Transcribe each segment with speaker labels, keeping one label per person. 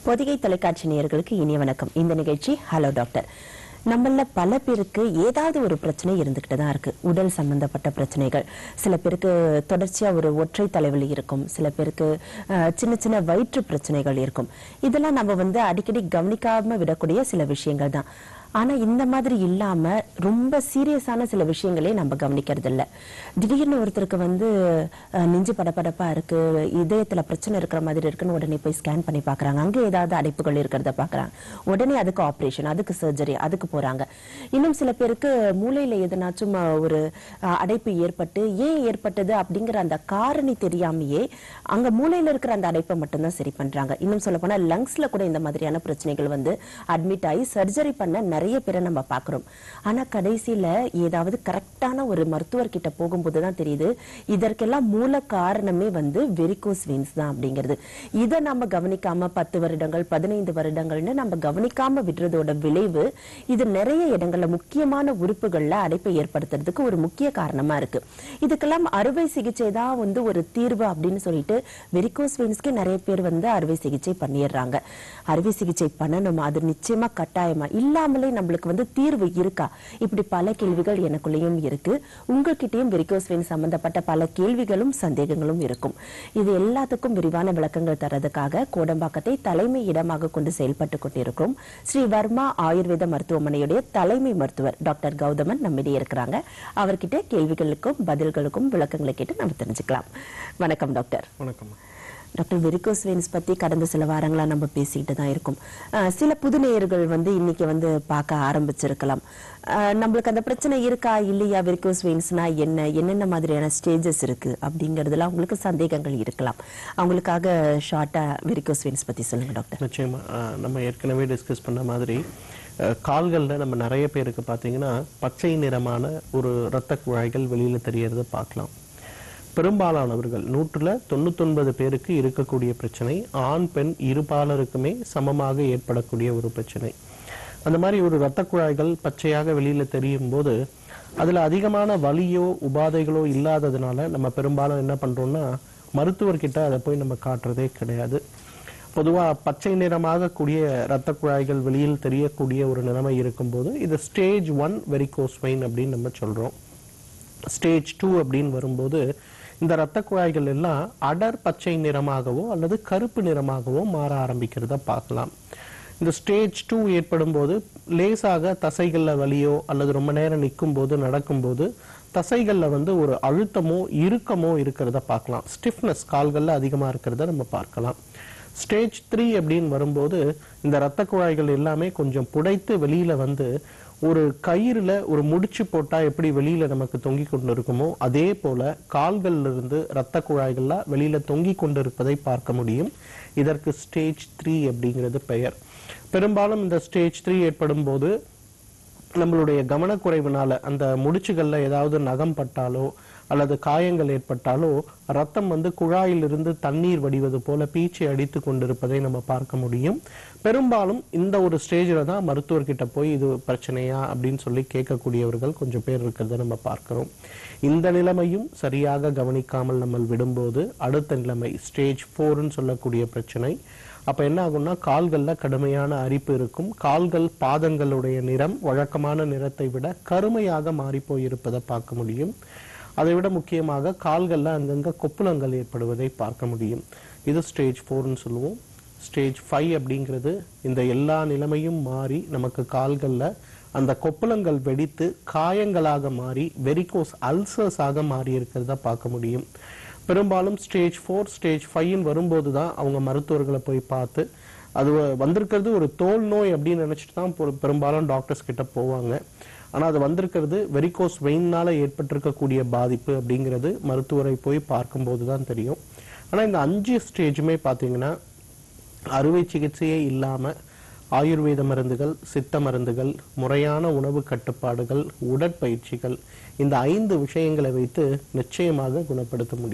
Speaker 1: பொதிகை தொலைக்காட்சி நேயர்களுக்கு இனிய வணக்கம் இந்த நிகழ்ச்சி ஹலோ டாக்டர் நம்மள பல பேருக்கு ஏதாவது ஒரு பிரச்சனை இருந்துகிட்டு தான் இருக்கு உடல் சம்பந்தப்பட்ட பிரச்சனைகள் சில பேருக்கு தொடர்ச்சியா ஒரு ஒற்றை தலைவலி இருக்கும் சில பேருக்கு அஹ், சின்ன சின்ன வயிற்று பிரச்சனைகள் இருக்கும் இதெல்லாம் நம்ம வந்து அடிக்கடி கவனிக்காம விடக்கூடிய சில விஷயங்கள் தான் ஆனா இந்த மாதிரி இல்லாம ரொம்ப சீரியஸான சில விஷயங்களே நம்ம கவனிக்கிறது இல்ல திடீர்னு ஒருத்தருக்கு வந்து அஹ், நெஞ்சு படபடப்பா இருக்கு இதயத்துல பிரச்சனை இருக்கிற மாதிரி இருக்குன்னு உடனே போய் ஸ்கேன் பண்ணி பாக்குறாங்க அங்க ஏதாவது அடைப்புகள் இருக்கிறத பாக்குறாங்க உடனே அதுக்கு ஆபரேஷன் அதுக்கு சர்ஜரி அதுக்கு போறாங்க இன்னும் சில பேருக்கு மூளையில எதனாச்சும் அஹ், ஒரு அஹ், அடைப்பு ஏற்பட்டு ஏன் ஏற்பட்டது அப்படிங்கிற அந்த காரணி தெரியாமையே அங்க மூளையில இருக்கிற அந்த அடைப்பை மட்டும்தான் சரி பண்றாங்க இன்னும் சொல்ல போனா லங்ஸ்ல கூட இந்த மாதிரியான பிரச்சனைகள் வந்து அட்மிட் ஆகி சர்ஜரி பண்ண நிறைய பேரை நம்ம பாக்குறோம் ஆனா கடைசியில ஏதாவது கரெக்டான ஒரு மருத்துவர் கிட்ட போகும்போது தான் தெரியுது இதற்கெல்லாம் மூல காரணமே வந்து வெரிகோஸ் வெயின்ஸ் தான் அப்படிங்கிறது இதை நம்ம கவனிக்காம பத்து வருடங்கள் பதினைந்து வருடங்கள்னு நம்ம கவனிக்காம விடுறதோட விளைவு இது நிறைய இடங்கள்ல முக்கியமான உறுப்புகள்ல அடைப்பை ஏற்படுத்துறதுக்கு ஒரு முக்கிய காரணமா இருக்கு இதுக்கெல்லாம் அறுவை சிகிச்சை தான் வந்து ஒரு தீர்வு அப்படின்னு சொல்லிட்டு வெரிகோஸ் வெயின்ஸ்க்கு நிறைய பேர் வந்து அறுவை சிகிச்சை பண்ணிடுறாங்க அறுவை சிகிச்சை பண்ணணும் அது நிச்சயமா கட்டாயமா இல்லாமலே நம்மளுக்கு வந்து தீர்வு இருக்கா இப்படி பல கேள்விகள் எனக்குள்ளேயும் இருக்கு உங்ககிட்டயும் வெரிகோஸ் வெயின் சம்பந்தப்பட்ட பல கேள்விகளும் சந்தேகங்களும் இருக்கும் இது எல்லாத்துக்கும் விரிவான விளக்கங்கள் தரதுக்காக கோடம்பாக்கத்தை தலைமை இடமாக கொண்டு செயல்பட்டு கொண்டிருக்கிறோம் ஸ்ரீ வர்மா ஆயுர்வேத மருத்துவமனையுடைய தலைமை மருத்துவர் டாக்டர் கௌதமன் நம்மிடையே இருக்கிறாங்க அவர்கிட்ட கேள்விகளுக்கும் பதில்களுக்கும் விளக்கங்களை கேட்டு நம்ம தெரிஞ்சுக்கலாம் வணக்கம் டாக்டர்
Speaker 2: வணக்கம்
Speaker 1: டாக்டர் வெரிகோஸ் வெயின்ஸ் பத்தி கடந்த சில வாரங்களா நம்ம பேசிக்கிட்டு தான் இருக்கோம் அஹ் சில புது நேயர்கள் வந்து இன்னைக்கு வந்து பார்க்க ஆரம்பிச்சிருக்கலாம் அஹ் நம்மளுக்கு அந்த பிரச்சனை இருக்கா இல்லையா வெரிகோஸ் வெயின்ஸ்னா என்ன என்னென்ன மாதிரியான ஸ்டேஜஸ் இருக்கு அப்படிங்கறதுல அவங்களுக்கு சந்தேகங்கள் இருக்கலாம் அவங்களுக்காக ஷார்ட்டா வெரிகோஸ் வெயின்ஸ் பத்தி சொல்லுங்க டாக்டர்
Speaker 2: நிச்சயமா அஹ், நம்ம ஏற்கனவே டிஸ்கஸ் பண்ண மாதிரி அஹ், கால்கள்ல நம்ம நிறைய பேருக்கு பார்த்தீங்கன்னா பச்சை நிறமான ஒரு இரத்த குழாய்கள் வெளியில தெரியறத பார்க்கலாம் பெரும்பாலானவர்கள் நூற்றுல தொண்ணூத்தொன்பது பேருக்கு இருக்கக்கூடிய பிரச்சனை ஆண் பெண் இருபாலருக்குமே சமமாக ஏற்படக்கூடிய ஒரு பிரச்சனை அந்த மாதிரி ஒரு இரத்த குழாய்கள் பச்சையாக வெளியில தெரியும் போது அதுல அதிகமான வலியோ உபாதைகளோ இல்லாததுனால நம்ம பெரும்பாலும் என்ன பண்றோம்னா மருத்துவர்கிட்ட அதை போய் நம்ம காட்டுறதே கிடையாது பொதுவா பச்சை நிறமாக கூடிய இரத்த குழாய்கள் வெளியில் தெரியக்கூடிய ஒரு நிலைமை இருக்கும்போது இது ஸ்டேஜ் ஒன் வெரிகோஸ் வெயின் அப்படின்னு நம்ம சொல்றோம் ஸ்டேஜ் டூ அப்படின்னு வரும்போது இந்த இரத்த குழாய்கள் எல்லாம் அடர் பச்சை நிறமாகவோ அல்லது கருப்பு நிறமாகவோ மாற ஆரம்பிக்கிறத பார்க்கலாம் இந்த ஸ்டேஜ் டூ ஏற்படும் போது லேசாக தசைகள்ல வலியோ அல்லது ரொம்ப நேரம் நிற்கும் போது நடக்கும்போது தசைகள்ல வந்து ஒரு அழுத்தமோ இறுக்கமோ இருக்கிறத பார்க்கலாம் ஸ்டிஃப்னஸ் கால்கள்ல அதிகமா இருக்கிறத நம்ம பார்க்கலாம் ஸ்டேஜ் த்ரீ அப்படின்னு வரும்போது இந்த இரத்த குழாய்கள் எல்லாமே கொஞ்சம் புடைத்து வெளியில வந்து ஒரு கயிறுல ஒரு முடிச்சு போட்டா எப்படி வெளியில நமக்கு தொங்கி கொண்டு இருக்குமோ அதே போல கால்கள்ல இருந்து இரத்த குழாய்கள்லாம் வெளியில தொங்கி கொண்டு இருப்பதை பார்க்க முடியும் இதற்கு ஸ்டேஜ் த்ரீ அப்படிங்கிறது பெயர் பெரும்பாலும் இந்த ஸ்டேஜ் த்ரீ ஏற்படும் போது நம்மளுடைய கவனக்குறைவுனால அந்த முடிச்சுகள்ல ஏதாவது நகம் பட்டாலோ அல்லது காயங்கள் ஏற்பட்டாலோ ரத்தம் வந்து குழாயிலிருந்து தண்ணீர் வடிவது போல பீச்சை அடித்து கொண்டிருப்பதை நம்ம பார்க்க முடியும் பெரும்பாலும் இந்த ஒரு ஸ்டேஜில் தான் மருத்துவர்கிட்ட போய் இது பிரச்சனையா அப்படின்னு சொல்லி கேட்கக்கூடியவர்கள் கொஞ்சம் பேர் இருக்கிறத நம்ம பார்க்கிறோம் இந்த நிலைமையும் சரியாக கவனிக்காமல் நம்ம விடும்போது அடுத்த நிலைமை ஸ்டேஜ் ஃபோர்னு சொல்லக்கூடிய பிரச்சனை அப்ப என்ன ஆகும்னா கால்கள்ல கடுமையான அரிப்பு இருக்கும் கால்கள் பாதங்களுடைய நிறம் வழக்கமான நிறத்தை விட கருமையாக மாறி போயிருப்பதை பார்க்க முடியும் அதை விட முக்கியமாக கால்கள்ல அங்கங்க கொப்புளங்கள் ஏற்படுவதை பார்க்க முடியும் இது ஸ்டேஜ் ஃபோர்னு சொல்லுவோம் ஸ்டேஜ் ஃபைவ் அப்படிங்கிறது இந்த எல்லா நிலைமையும் மாறி நமக்கு கால்கள்ல அந்த கொப்புளங்கள் வெடித்து காயங்களாக மாறி வெரிகோஸ் அல்சர்ஸாக மாறி இருக்கிறத பார்க்க முடியும் பெரும்பாலும் ஸ்டேஜ் ஃபோர் ஸ்டேஜ் ஃபைவ்னு வரும்போது தான் அவங்க மருத்துவர்களை போய் பார்த்து அது வ- வந்திருக்கிறது ஒரு தோல் நோய் அப்படின்னு நினைச்சிட்டு தான் பெரு- பெரும்பாலும் டாக்டர்ஸ் கிட்ட போவாங்க ஆனா அது வந்திருக்கிறது வெரிகோஸ் வெயின்னால ஏற்பட்டிருக்கக்கூடிய பாதிப்பு அப்படிங்கிறது மருத்துவரை போய் பார்க்கும்போது தான் தெரியும் ஆனா இந்த அஞ்சு ஸ்டேஜுமே பார்த்தீங்கன்னா அறுவை சிகிச்சையே இல்லாம ஆயுர்வேத மருந்துகள் சித்த மருந்துகள் முறையான உணவு கட்டுப்பாடுகள் உடற்பயிற்சிகள் இந்த ஐந்து விஷயங்களை வைத்து நிச்சயமாக குணப்படுத்த முடியும்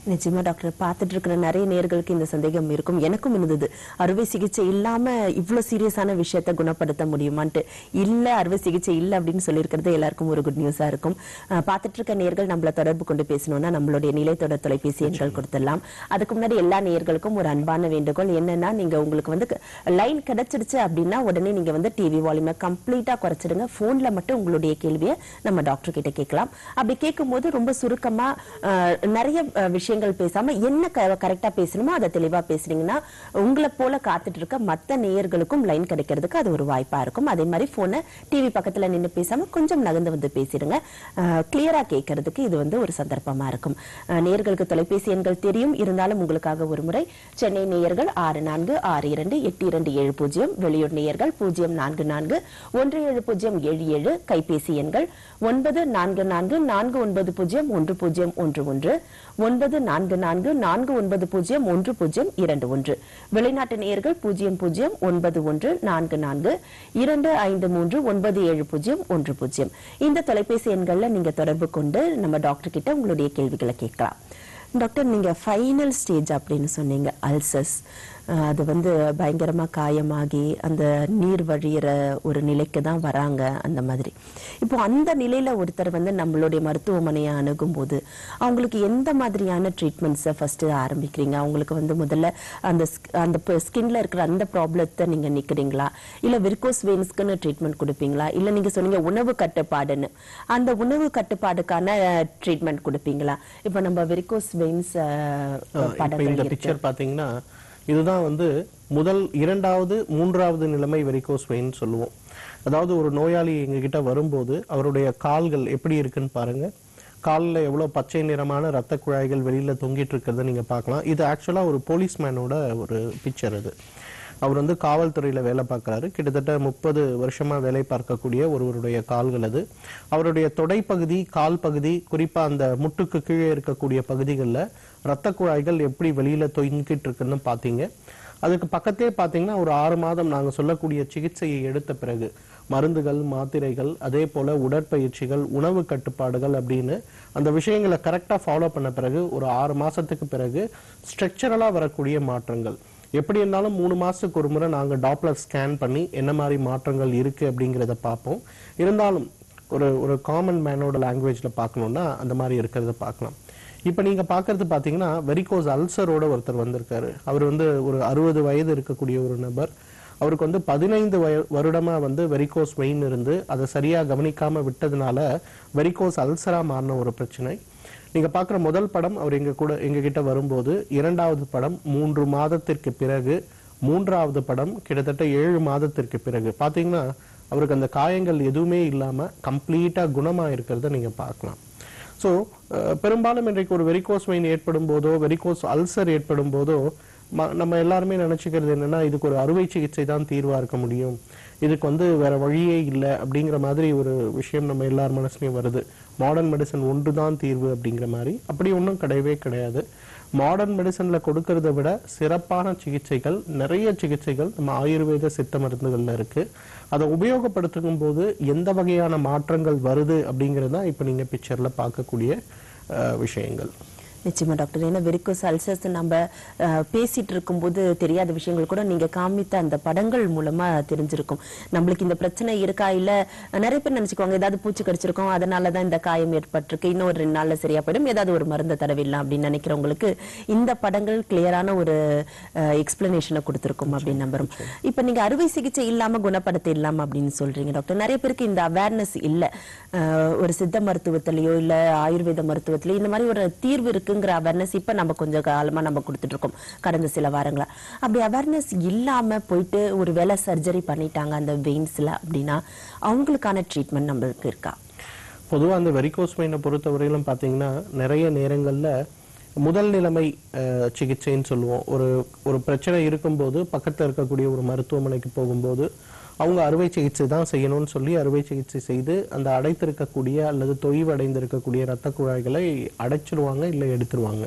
Speaker 1: நிச்சயமா டாக்டர் பார்த்துட்டு இருக்கிற நிறைய நேர்களுக்கு இந்த சந்தேகம் இருக்கும் எனக்கும் இருந்தது அறுவை சிகிச்சை இல்லாம இவ்வளவு சீரியஸான விஷயத்தை குணப்படுத்த முடியுமான்ட்டு இல்ல அறுவை சிகிச்சை இல்ல அப்படின்னு சொல்லியிருக்கிறது எல்லாருக்கும் ஒரு குட் நியூஸா இருக்கும் அஹ், பார்த்துட்டு இருக்க நேர்கள் நம்மள தொடர்பு கொண்டு பேசணும்னா நம்மளுடைய நிலைத்தொடர் தொலைபேசி எண்கள் கொடுத்துடலாம் அதுக்கு முன்னாடி எல்லா நேர்களுக்கும் ஒரு அன்பான வேண்டுகோள் என்னன்னா நீங்க உங்களுக்கு வந்து லைன் கிடைச்சிடுச்சு அப்படின்னா உடனே நீங்க வந்து டிவி வால்யூமை கம்ப்ளீட்டா குறைச்சிடுங்க போன்ல மட்டும் உங்களுடைய கேள்வியை நம்ம டாக்டர் கிட்ட கேட்கலாம் அப்படி கேட்கும்போது ரொம்ப சுருக்கமா அஹ், நிறைய அஹ், விஷயங்கள் பேசாம என்ன கரெக்டா பேசணுமோ அதை தெளிவா பேசுனீங்கன்னா உங்களை போல காத்துட்டு இருக்க மத்த நேயர்களுக்கும் லைன் கிடைக்கிறதுக்கு அது ஒரு வாய்ப்பா இருக்கும் அதே மாதிரி போனை டிவி பக்கத்துல நின்னு பேசாம கொஞ்சம் நகர்ந்து வந்து பேசிடுங்க கிளியரா கேட்கறதுக்கு இது வந்து ஒரு சந்தர்ப்பமா இருக்கும் அஹ், நேயர்களுக்கு தொலைபேசி எண்கள் தெரியும் இருந்தாலும் உங்களுக்காக ஒரு முறை சென்னை நேயர்கள் ஆறு நான்கு ஆறு இரண்டு எட்டு இரண்டு ஏழு பூஜ்ஜியம் வெளியூர் நேயர்கள் பூஜ்ஜியம் நான்கு நான்கு ஒன்று ஏழு பூஜ்ஜியம் ஏழு ஏழு கைபேசி எண்கள் ஒன்பது நான்கு நான்கு நான்கு ஒன்பது பூஜ்ஜியம் ஒன்று பூஜ்ஜியம் ஒன்று ஒன்று ஒன்பது நான்கு நான்கு நான்கு ஒன்பது பூஜ்ஜியம் ஒன்று பூஜ்ஜியம் இரண்டு ஒன்று வெளிநாட்டு நேயர்கள் பூஜ்ஜியம் பூஜ்ஜியம் ஒன்பது ஒன்று நான்கு நான்கு இரண்டு ஐந்து மூன்று ஒன்பது ஏழு பூஜ்ஜியம் ஒன்று பூஜ்ஜியம் இந்த தொலைபேசி எண்கள்ல நீங்க தொடர்பு கொண்டு நம்ம டாக்டர் கிட்ட உங்களுடைய கேள்விகளை கேட்கலாம் டாக்டர் நீங்க ஃபைனல் ஸ்டேஜ் அப்படின்னு சொன்னீங்க அல்சஸ் அது வந்து பயங்கரமா காயமாகி அந்த நீர் வழியிற ஒரு நிலைக்கு தான் வராங்க அந்த மாதிரி இப்போ அந்த நிலையில ஒருத்தர் வந்து நம்மளுடைய மருத்துவமனையை அணுகும் போது அவங்களுக்கு எந்த மாதிரியான ட்ரீட்மெண்ட்ஸை ஃபர்ஸ்ட் ஆரம்பிக்கிறீங்க அவங்களுக்கு வந்து முதல்ல அந்த sk- அந்த ஸ்கின்ல இருக்கிற அந்த ப்ராப்ளத்தை நீங்க நிக்கிறீங்களா இல்ல விர்கோஸ் வெயின்ஸ்க்குன்னு ட்ரீட்மெண்ட் கொடுப்பீங்களா இல்ல நீங்க சொன்னீங்க உணவு கட்டுப்பாடுன்னு அந்த உணவு கட்டுப்பாடுக்கான ட்ரீட்மெண்ட் கொடுப்பீங்களா இப்போ நம்ம வெரிகோஸ் வெயின்ஸ்
Speaker 2: இப்போ
Speaker 1: படங்கள்
Speaker 2: இந்த
Speaker 1: இருக்கு
Speaker 2: பிக்சர் பாத்தீங்கன்னா இதுதான் வந்து முதல் இரண்டாவது மூன்றாவது நிலைமை வெரிகோஸ் வெயின் சொல்லுவோம் அதாவது ஒரு நோயாளி எங்ககிட்ட வரும்போது அவருடைய கால்கள் எப்படி இருக்குன்னு பாருங்க காலில் எவ்வளோ பச்சை நிறமான ரத்த குழாய்கள் வெளியில தொங்கிட்டு இருக்கிறத நீங்க பார்க்கலாம் இது ஆக்சுவலா ஒரு போலீஸ்மேனோட ஒரு பிக்சர் அது அவர் வந்து காவல்துறையில வேலை பார்க்கறாரு கிட்டத்தட்ட முப்பது வருஷமா வேலை பார்க்கக்கூடிய ஒருவருடைய கால்கள் அது அவருடைய தொடைப்பகுதி கால் பகுதி குறிப்பா அந்த முட்டுக்கு கீழே இருக்கக்கூடிய பகுதிகளில் ரத்த குழாய்கள் எப்படி வெளியில தொங்கிட்டு இருக்குன்னு பார்த்தீங்க அதுக்கு பக்கத்தே பார்த்தீங்கன்னா ஒரு ஆறு மாதம் நாங்க சொல்லக்கூடிய சிகிச்சையை எடுத்த பிறகு மருந்துகள் மாத்திரைகள் அதே போல உடற்பயிற்சிகள் உணவு கட்டுப்பாடுகள் அப்படின்னு அந்த விஷயங்களை கரெக்டா ஃபாலோ பண்ண பிறகு ஒரு ஆறு மாசத்துக்கு பிறகு ஸ்ட்ரக்சரலா வரக்கூடிய மாற்றங்கள் எப்படி இருந்தாலும் மூணு மாசத்துக்கு ஒரு முறை நாங்க டாப்லர் ஸ்கேன் பண்ணி என்ன மாதிரி மாற்றங்கள் இருக்கு அப்படிங்கிறத பார்ப்போம் இருந்தாலும் ஒரு ஒரு காமன் மேனோட லாங்குவேஜ்ல பார்க்கணும்னா அந்த மாதிரி இருக்கிறத பார்க்கலாம் இப்போ நீங்க பார்க்கறது பார்த்தீங்கன்னா வெரிகோஸ் அல்சரோட ஒருத்தர் வந்திருக்காரு அவர் வந்து ஒரு அறுபது வயது இருக்கக்கூடிய ஒரு நபர் அவருக்கு வந்து பதினைந்து வய வருடமா வந்து வெரிகோஸ் வெயின் இருந்து அதை சரியா கவனிக்காம விட்டதுனால வெரிகோஸ் அல்சரா மாறின ஒரு பிரச்சனை நீங்க பார்க்குற முதல் படம் அவர் எங்க கூட எங்க கிட்ட வரும்போது இரண்டாவது படம் மூன்று மாதத்திற்கு பிறகு மூன்றாவது படம் கிட்டத்தட்ட ஏழு மாதத்திற்கு பிறகு பாத்தீங்கன்னா அவருக்கு அந்த காயங்கள் எதுவுமே இல்லாம கம்ப்ளீட்டா குணமா இருக்கிறத நீங்க பார்க்கலாம் ஸோ பெரும்பாலும் இன்றைக்கு ஒரு வெரிகோஸ் வெயின் ஏற்படும் போதோ வெரிகோஸ் அல்சர் ஏற்படும் போதோ ம- நம்ம எல்லாருமே நினைச்சுக்கிறது என்னன்னா இதுக்கு ஒரு அறுவை சிகிச்சை தான் தீர்வா இருக்க முடியும் இதுக்கு வந்து வேற வழியே இல்லை அப்படிங்கிற மாதிரி ஒரு விஷயம் நம்ம எல்லார் மனசுலயும் வருது மாடர்ன் மெடிசன் ஒன்று தான் தீர்வு அப்படிங்கிற மாதிரி அப்படி ஒன்றும் கிடையவே கிடையாது மாடர்ன் மெடிசன்ல கொடுக்கறத விட சிறப்பான சிகிச்சைகள் நிறைய சிகிச்சைகள் நம்ம ஆயுர்வேத சித்த மருந்துகள்ல இருக்கு அதை உபயோகப்படுத்தும் போது எந்த வகையான மாற்றங்கள் வருது அப்படிங்கிறது தான் இப்போ நீங்க பிக்சர்ல பார்க்கக்கூடிய அஹ், விஷயங்கள்
Speaker 1: நிச்சயமா டாக்டர் ஏன்னா வெரிகோஸ் அல்சர்ஸ் நம்ம அஹ், பேசிட்டு இருக்கும்போது தெரியாத விஷயங்கள் கூட நீங்க காமித்த அந்த படங்கள் மூலமா தெரிஞ்சிருக்கும் நம்மளுக்கு இந்த பிரச்சனை இருக்கா இல்ல நிறைய பேர் நினைச்சுக்குவாங்க ஏதாவது பூச்சி கடிச்சிருக்கோம் அதனால தான் இந்த காயம் ஏற்பட்டிருக்கு இன்னும் ஒரு ரெண்டு நாள்ல சரியா போயிடும் ஏதாவது ஒரு மருந்தை தடவிடலாம் அப்படின்னு நினைக்கிறவங்களுக்கு இந்த படங்கள் கிளியரான ஒரு எக்ஸ்பிளனேஷனை கொடுத்திருக்கும் அப்படின்னு நம்புறோம் இப்ப நீங்க அறுவை சிகிச்சை இல்லாம குணப்படுத்திடலாம் அப்படின்னு சொல்றீங்க டாக்டர் நிறைய பேருக்கு இந்த அவேர்னஸ் இல்ல அஹ், ஒரு சித்த மருத்துவத்திலயோ இல்ல ஆயுர்வேத மருத்துவத்திலயோ இந்த மாதிரி ஒரு தீர்வு இருக்குங்கிற அவேர்னஸ் இப்ப நம்ம கொஞ்சம் காலமா நம்ம கொடுத்துட்டு இருக்கோம் கடந்த சில வாரங்களா அப்படி அவேர்னஸ் இல்லாம போயிட்டு ஒரு வேலை சர்ஜரி பண்ணிட்டாங்க அந்த வெயின்ஸ்ல அப்படின்னா அவங்களுக்கான ட்ரீட்மெண்ட் நம்மளுக்கு இருக்கா
Speaker 2: பொதுவா அந்த வெரிகோஸ் வெயினை பொறுத்தவரையிலும் பார்த்தீங்கன்னா நிறைய நேரங்கள்ல முதல் நிலைமை அஹ், சிகிச்சைன்னு சொல்லுவோம் ஒரு ஒரு பிரச்சனை இருக்கும்போது பக்கத்துல இருக்கக்கூடிய ஒரு மருத்துவமனைக்கு போகும்போது அவங்க அறுவை சிகிச்சை தான் செய்யணும்னு சொல்லி அறுவை சிகிச்சை செய்து அந்த அடைத்திருக்கக்கூடிய அல்லது தொய்வு அடைந்திருக்கக்கூடிய ரத்த குழாய்களை அடைச்சிருவாங்க இல்லை எடுத்துருவாங்க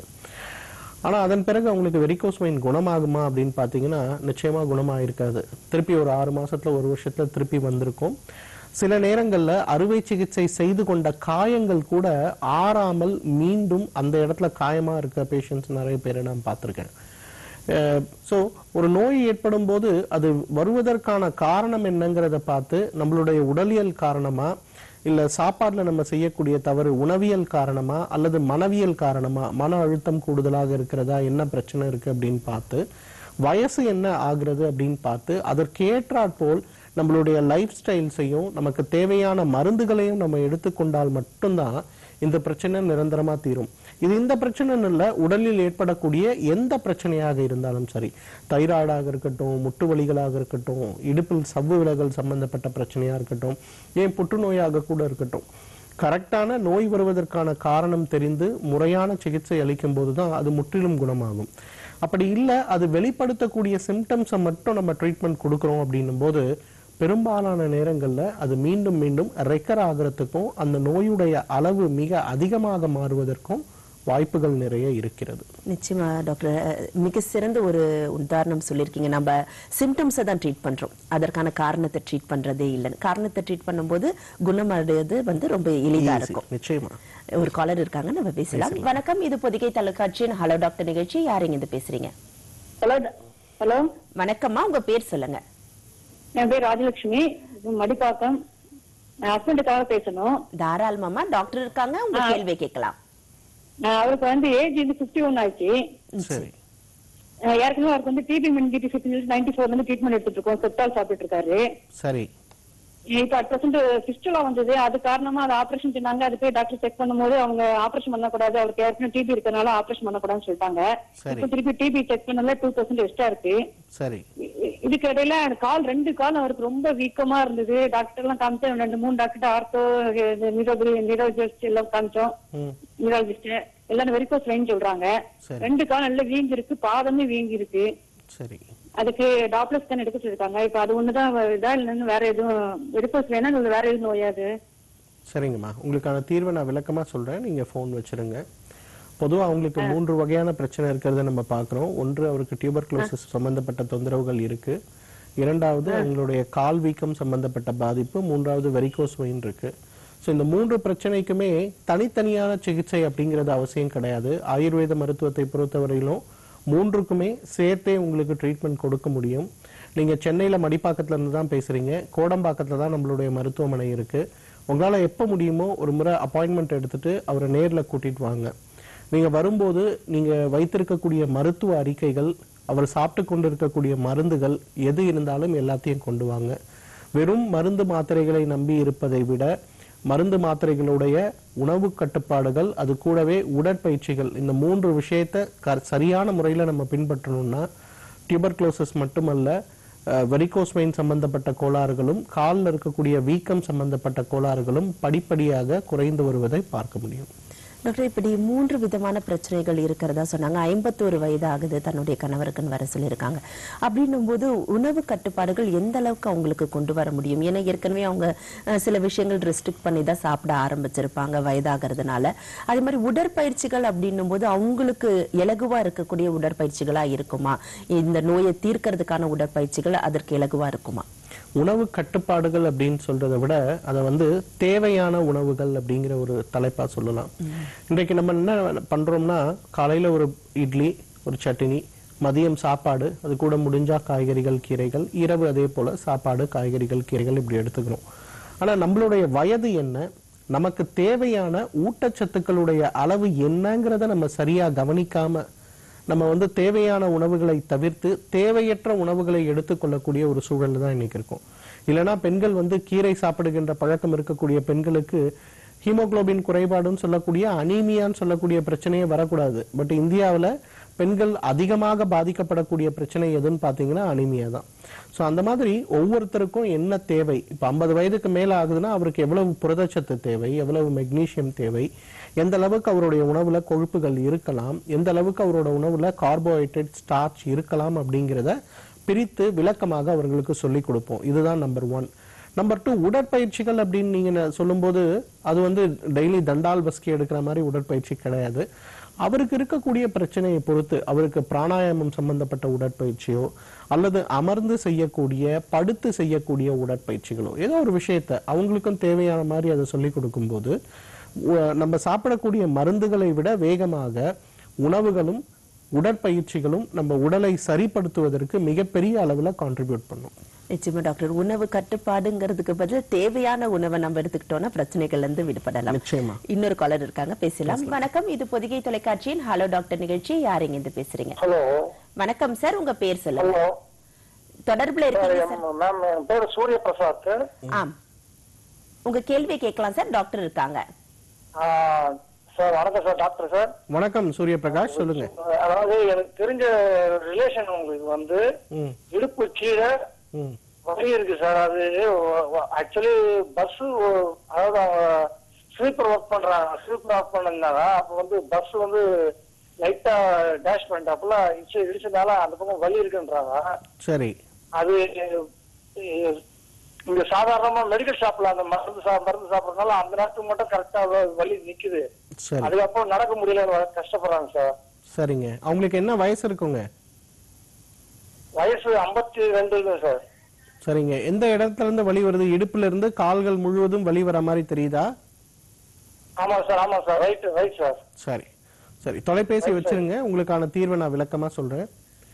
Speaker 2: ஆனா அதன் பிறகு அவங்களுக்கு வெரிகோஸ் வெயின் குணமாகுமா அப்படின்னு பார்த்தீங்கன்னா நிச்சயமா குணமாயிருக்காது திருப்பி ஒரு ஆறு மாசத்துல ஒரு வருஷத்துல திருப்பி வந்திருக்கும் சில நேரங்கள்ல அறுவை சிகிச்சை செய்து கொண்ட காயங்கள் கூட ஆறாமல் மீண்டும் அந்த இடத்துல காயமா இருக்க பேஷண்ட்ஸ் நிறைய பேரை நான் பார்த்திருக்கேன் ஸோ ஒரு நோய் ஏற்படும் போது அது வருவதற்கான காரணம் என்னங்கிறத பார்த்து நம்மளுடைய உடலியல் காரணமா இல்ல சாப்பாடுல நம்ம செய்யக்கூடிய தவறு உணவியல் காரணமா அல்லது மனவியல் காரணமா மன அழுத்தம் கூடுதலாக இருக்கிறதா என்ன பிரச்சனை இருக்கு அப்படின்னு பார்த்து வயசு என்ன ஆகுறது அப்படின்னு பார்த்து அதற்கேற்றாற்போல் நம்மளுடைய லைஃப் ஸ்டைல்ஸையும் நமக்கு தேவையான மருந்துகளையும் நம்ம எடுத்துக்கொண்டால் மட்டும்தான் இந்த பிரச்சனை நிரந்தரமா தீரும் இது இந்த பிரச்சனைன்னு இல்ல உடலில் ஏற்படக்கூடிய எந்த பிரச்சனையாக இருந்தாலும் சரி தைராய்டாக இருக்கட்டும் முட்டு வலிகளாக இருக்கட்டும் இடுப்பில் சவ்வு விலகல் சம்பந்தப்பட்ட பிரச்சனையா இருக்கட்டும் ஏன் புற்றுநோயாக கூட இருக்கட்டும் கரெக்டான நோய் வருவதற்கான காரணம் தெரிந்து முறையான சிகிச்சை அளிக்கும் போதுதான் அது முற்றிலும் குணமாகும் அப்படி இல்ல அது வெளிப்படுத்தக்கூடிய சிம்டம்ஸை மட்டும் நம்ம ட்ரீட்மெண்ட் கொடுக்குறோம் அப்படின்னும் போது பெரும்பாலான நேரங்கள்ல அது மீண்டும் மீண்டும் ரெக்கர் ஆகிறதுக்கும் அந்த நோயுடைய அளவு மிக அதிகமாக மாறுவதற்கும் வாய்ப்புகள் நிறைய இருக்கிறது
Speaker 1: நிச்சயமா டாக்டர் அஹ், மிக சிறந்த ஒரு உதாரணம் சொல்லியிருக்கீங்க நம்ம சிம்டம்ஸை தான் ட்ரீட் பண்றோம் அதற்கான காரணத்தை ட்ரீட் பண்றதே இல்லைன்னு காரணத்தை ட்ரீட் பண்ணும்போது குணமடைவது வந்து ரொம்ப எளிதா
Speaker 2: Easy,
Speaker 1: இருக்கும்
Speaker 2: நிச்சயமா
Speaker 1: ஒரு காலர் இருக்காங்க நம்ம பேசலாம் வணக்கம் இது பொதிகை தொலைக்காட்சியின் ஹலோ டாக்டர் நிகழ்ச்சி யாருங்க இது பேசுறீங்க
Speaker 3: ஹலோ ஹலோ
Speaker 1: வணக்கம்மா உங்க பேர் சொல்லுங்க
Speaker 3: என் பேர் ராஜலட்சுமி மடிப்பாக்கம் என் ஹஸ்பண்டுக்காக பேசணும்
Speaker 1: தாராளமாமா டாக்டர் இருக்காங்க உங்க கேள்வியை கேட்கலாம்
Speaker 3: நான் அவருக்கு வந்து ஏஜ் வந்து பிப்டி ஒன் ஆச்சு
Speaker 2: சரி
Speaker 3: அஹ் ஏற்கனவே அவருக்கு வந்து டிபி மெனிங்கிட்டி நைன்டி ஃபோர்ல இருந்து ட்ரீட்மெண்ட் எடுத்துட்டு இருக்கோம் செப்டால் சாப்பிட்டு இருக்காரு
Speaker 2: சரி
Speaker 3: இப்ப அட் பிரசன்ட் பிஸ்டுலா வந்தது அது காரணமா அது ஆபரேஷன் பண்ணாங்க அது போய் டாக்டர் செக் பண்ணும்போது அவங்க ஆபரேஷன் பண்ணக்கூடாது அவருக்கு ஏற்கனவே டிபி இருக்கறனால ஆபரேஷன் பண்ணக்கூடாதுன்னு சொல்லிட்டாங்க
Speaker 2: சரி.
Speaker 3: இப்ப திருப்பி டிபி செக் பண்ணல டூ தௌசண்ட் எக்ஸ்ட்ரா இருக்கு
Speaker 2: சரி
Speaker 3: இ- இதுக்கு இடையில அந்த கால் ரெண்டு கால் அவருக்கு ரொம்ப வீக்கமா இருந்தது டாக்டர் எல்லாம் காமிச்சோம் ரெண்டு மூணு டாக்டர் ஆர்த்தோ நிரோபி நிரோஜிஸ்ட் எல்லாம் காமிச்சோம்
Speaker 2: ம்
Speaker 3: நியூராலஜிஸ்ட் எல்லாரும் வெரிகோஸ் வெயின் சொல்றாங்க
Speaker 2: சரி.
Speaker 3: ரெண்டு கால் நல்லா வீங்கி இருக்கு பாதமே வீங்கி இருக்கு
Speaker 2: சரி
Speaker 3: அதுக்கு டாப்லஸ் ஸ்கேன் எடுக்க சொல்லிருக்காங்க இப்ப அது ஒண்ணுதான் இதா இல்லைன்னு வேற எதுவும் வெரிகோஸ் வேணா இல்ல வேற எதுவும் நோயாது
Speaker 2: சரிங்கம்மா உங்களுக்கான தீர்வை நான் விளக்கமா சொல்றேன் நீங்க ஃபோன் வச்சிருங்க பொதுவா அவங்களுக்கு மூன்று வகையான பிரச்சனை இருக்கிறத நம்ம பார்க்கிறோம் ஒன்று அவருக்கு டியூபர்குலோசிஸ் சம்பந்தப்பட்ட தொந்தரவுகள் இருக்கு இரண்டாவது அவங்களுடைய கால் வீக்கம் சம்பந்தப்பட்ட பாதிப்பு மூன்றாவது வெரிகோஸ் வெயின் இருக்கு ஸோ இந்த மூன்று பிரச்சனைக்குமே தனித்தனியான சிகிச்சை அப்படிங்கிறது அவசியம் கிடையாது ஆயுர்வேத மருத்துவத்தை பொறுத்தவரையிலும் மூன்றுக்குமே சேர்த்தே உங்களுக்கு ட்ரீட்மெண்ட் கொடுக்க முடியும் நீங்க சென்னையில மடிப்பாக்கத்துல இருந்து தான் பேசுறீங்க கோடம்பாக்கத்துல தான் நம்மளுடைய மருத்துவமனை இருக்கு உங்களால எப்ப முடியுமோ ஒரு முறை அப்பாயின்மெண்ட் எடுத்துட்டு அவரை நேர்ல கூட்டிட்டு வாங்க நீங்க வரும்போது நீங்க வைத்திருக்கக்கூடிய மருத்துவ அறிக்கைகள் அவர் சாப்பிட்டு கொண்டிருக்கக்கூடிய மருந்துகள் எது இருந்தாலும் எல்லாத்தையும் கொண்டு வாங்க வெறும் மருந்து மாத்திரைகளை நம்பி இருப்பதை விட மருந்து மாத்திரைகளுடைய உணவு கட்டுப்பாடுகள் அது கூடவே உடற்பயிற்சிகள் இந்த மூன்று விஷயத்தை க- சரியான முறையில நம்ம பின்பற்றணும்னா டியூபர்குலோசிஸ் மட்டுமல்ல வெரிகோஸ் வெயின் சம்பந்தப்பட்ட கோளாறுகளும் காலில் இருக்கக்கூடிய வீக்கம் சம்பந்தப்பட்ட கோளாறுகளும் படிப்படியாக குறைந்து வருவதை பார்க்க முடியும்
Speaker 1: டாக்டர் இப்படி மூன்று விதமான பிரச்சனைகள் இருக்கிறதா சொன்னாங்க ஐம்பத்தோரு வயது ஆகுது தன்னுடைய கணவருக்குன்னு வர சொல்லியிருக்காங்க அப்படின்னும் போது உணவு கட்டுப்பாடுகள் எந்த அளவுக்கு அவங்களுக்கு கொண்டு வர முடியும் ஏன்னா ஏற்கனவே அவங்க அஹ், சில விஷயங்கள் ரெஸ்ட்ரிக்ட் பண்ணி தான் சாப்பிட ஆரம்பிச்சிருப்பாங்க வயதாகிறதுனால அதே மாதிரி உடற்பயிற்சிகள் அப்படின்னும் போது அவங்களுக்கு இலகுவா இருக்கக்கூடிய உடற்பயிற்சிகளா இருக்குமா இந்த நோயை தீர்க்கறதுக்கான உடற்பயிற்சிகள் அதற்கு இலகுவா இருக்குமா
Speaker 2: உணவு கட்டுப்பாடுகள் அப்படின்னு சொல்றதை விட அதை வந்து தேவையான உணவுகள் அப்படிங்கிற ஒரு தலைப்பா சொல்லலாம் இன்றைக்கு நம்ம என்ன பண்றோம்னா காலையில ஒரு இட்லி ஒரு சட்னி மதியம் சாப்பாடு அது கூட முடிஞ்சா காய்கறிகள் கீரைகள் இரவு அதே போல சாப்பாடு காய்கறிகள் கீரைகள் இப்படி எடுத்துக்கிறோம் ஆனா நம்மளுடைய வயது என்ன நமக்கு தேவையான ஊட்டச்சத்துக்களுடைய அளவு என்னங்கிறத நம்ம சரியா கவனிக்காம நம்ம வந்து தேவையான உணவுகளை தவிர்த்து தேவையற்ற உணவுகளை எடுத்துக்கொள்ளக்கூடிய ஒரு சூழல் தான் இன்னைக்கு இருக்கும் இல்லைன்னா பெண்கள் வந்து கீரை சாப்பிடுகின்ற பழக்கம் இருக்கக்கூடிய பெண்களுக்கு ஹீமோகுளோபின் குறைபாடுன்னு சொல்லக்கூடிய அனீமியான்னு சொல்லக்கூடிய பிரச்சனையே வரக்கூடாது பட் இந்தியாவில் பெண்கள் அதிகமாக பாதிக்கப்படக்கூடிய பிரச்சனை எதுன்னு பார்த்தீங்கன்னா அனிமியா தான் ஸோ அந்த மாதிரி ஒவ்வொருத்தருக்கும் என்ன தேவை இப்போ ஐம்பது வயதுக்கு மேல ஆகுதுன்னா அவருக்கு எவ்வளவு புரதச்சத்து தேவை எவ்வளவு மெக்னீசியம் தேவை எந்த அளவுக்கு அவருடைய உணவுல கொழுப்புகள் இருக்கலாம் எந்த அளவுக்கு அவரோட உணவுல கார்போஹைட்ரேட் ஸ்டார்ச் இருக்கலாம் அப்படிங்கிறத பிரித்து விளக்கமாக அவர்களுக்கு சொல்லிக் கொடுப்போம் இதுதான் நம்பர் ஒன் நம்பர் டூ உடற்பயிற்சிகள் அப்படின்னு நீங்க ந- சொல்லும்போது அது வந்து டெய்லி தண்டால் பஸ்கி எடுக்கிற மாதிரி உடற்பயிற்சி கிடையாது அவருக்கு இருக்கக்கூடிய பிரச்சனையை பொறுத்து அவருக்கு பிராணாயாமம் சம்பந்தப்பட்ட உடற்பயிற்சியோ அல்லது அமர்ந்து செய்யக்கூடிய படுத்து செய்யக்கூடிய உடற்பயிற்சிகளோ ஏதோ ஒரு விஷயத்த அவங்களுக்கும் தேவையான மாதிரி அதை சொல்லி கொடுக்கும்போது உ- நம்ம சாப்பிடக்கூடிய மருந்துகளை விட வேகமாக உணவுகளும் உடற்பயிற்சிகளும் நம்ம உடலை சரிப்படுத்துவதற்கு மிகப்பெரிய அளவுல கான்ட்ரிபியூட் பண்ணும்
Speaker 1: நிச்சயமா டாக்டர் உணவு கட்டுப்பாடுங்கிறதுக்கு பதில் தேவையான உணவை நம்ம எடுத்துக்கிட்டோம்னா பிரச்சனைகள்ல இருந்து விடுபடலாம்
Speaker 2: நிச்சயமா
Speaker 1: இன்னொரு காலர் இருக்காங்க பேசலாம் வணக்கம் இது பொதிகை தொலைக்காட்சியின் ஹலோ டாக்டர் நிகழ்ச்சி யாருங்க இருந்து பேசுறீங்க
Speaker 4: ஹலோ
Speaker 1: வணக்கம் சார் உங்க பேர் சொல்லுங்க
Speaker 4: ஹலோ
Speaker 1: தொடர்புல இருக்கீங்க சார்
Speaker 4: மேம் என் பேர் சூரிய பிரசாத்
Speaker 1: ஆம் உங்க கேள்வியை கேட்கலாம் சார் டாக்டர் இருக்காங்க
Speaker 4: சார் வணக்கம் சார் டாக்டர் சார்
Speaker 2: வணக்கம் சூரிய பிரகாஷ் சொல்லுங்க
Speaker 4: அதாவது எனக்கு தெரிஞ்ச ரிலேஷன் உங்களுக்கு வந்து
Speaker 2: ம்
Speaker 4: இடுப்பு கீழே
Speaker 2: ம்
Speaker 4: வலி இருக்கு சார் அது ஆக்சுவலி பஸ் அதாவது அவங்க ஸ்லீப்பர் ஒர்க் பண்றாங்க ஸ்லீப்பர் ஒர்க் பண்ணிருந்தாங்க அப்ப வந்து பஸ் வந்து லைட்டா டேஷ் பண்ணிட்டாப்புல இடிச்சு இடிச்சதுனால அந்த பக்கம் வலி இருக்குன்றாங்க
Speaker 2: சரி
Speaker 4: அது அஹ், இங்க சாதாரணமா மெடிக்கல் ஷாப்ல அந்த மருந்து சா மருந்து சாப்பிடறதுனால அந்த நேரத்துக்கு மட்டும் கரெக்டா வலி நிக்குது
Speaker 2: சரி
Speaker 4: அதுக்கப்புறம் நடக்க முடியல கஷ்டப்படுறாங்க சார்
Speaker 2: சரிங்க அவங்களுக்கு என்ன வயசு இருக்குங்க
Speaker 4: வயசு ஐம்பத்தி ரெண்டு சார்
Speaker 2: சரிங்க எந்த இடத்துல இருந்து வலி வருது இடுப்புல இருந்து கால்கள் முழுவதும் வலி வர மாதிரி தெரியுதா
Speaker 4: ஆமா சார் ஆமா சார் ரைட் ரைட் சார்
Speaker 2: சரி சரி தொலைபேசி வச்சிருங்க உங்களுக்கான தீர்வை நான் விளக்கமா சொல்றேன்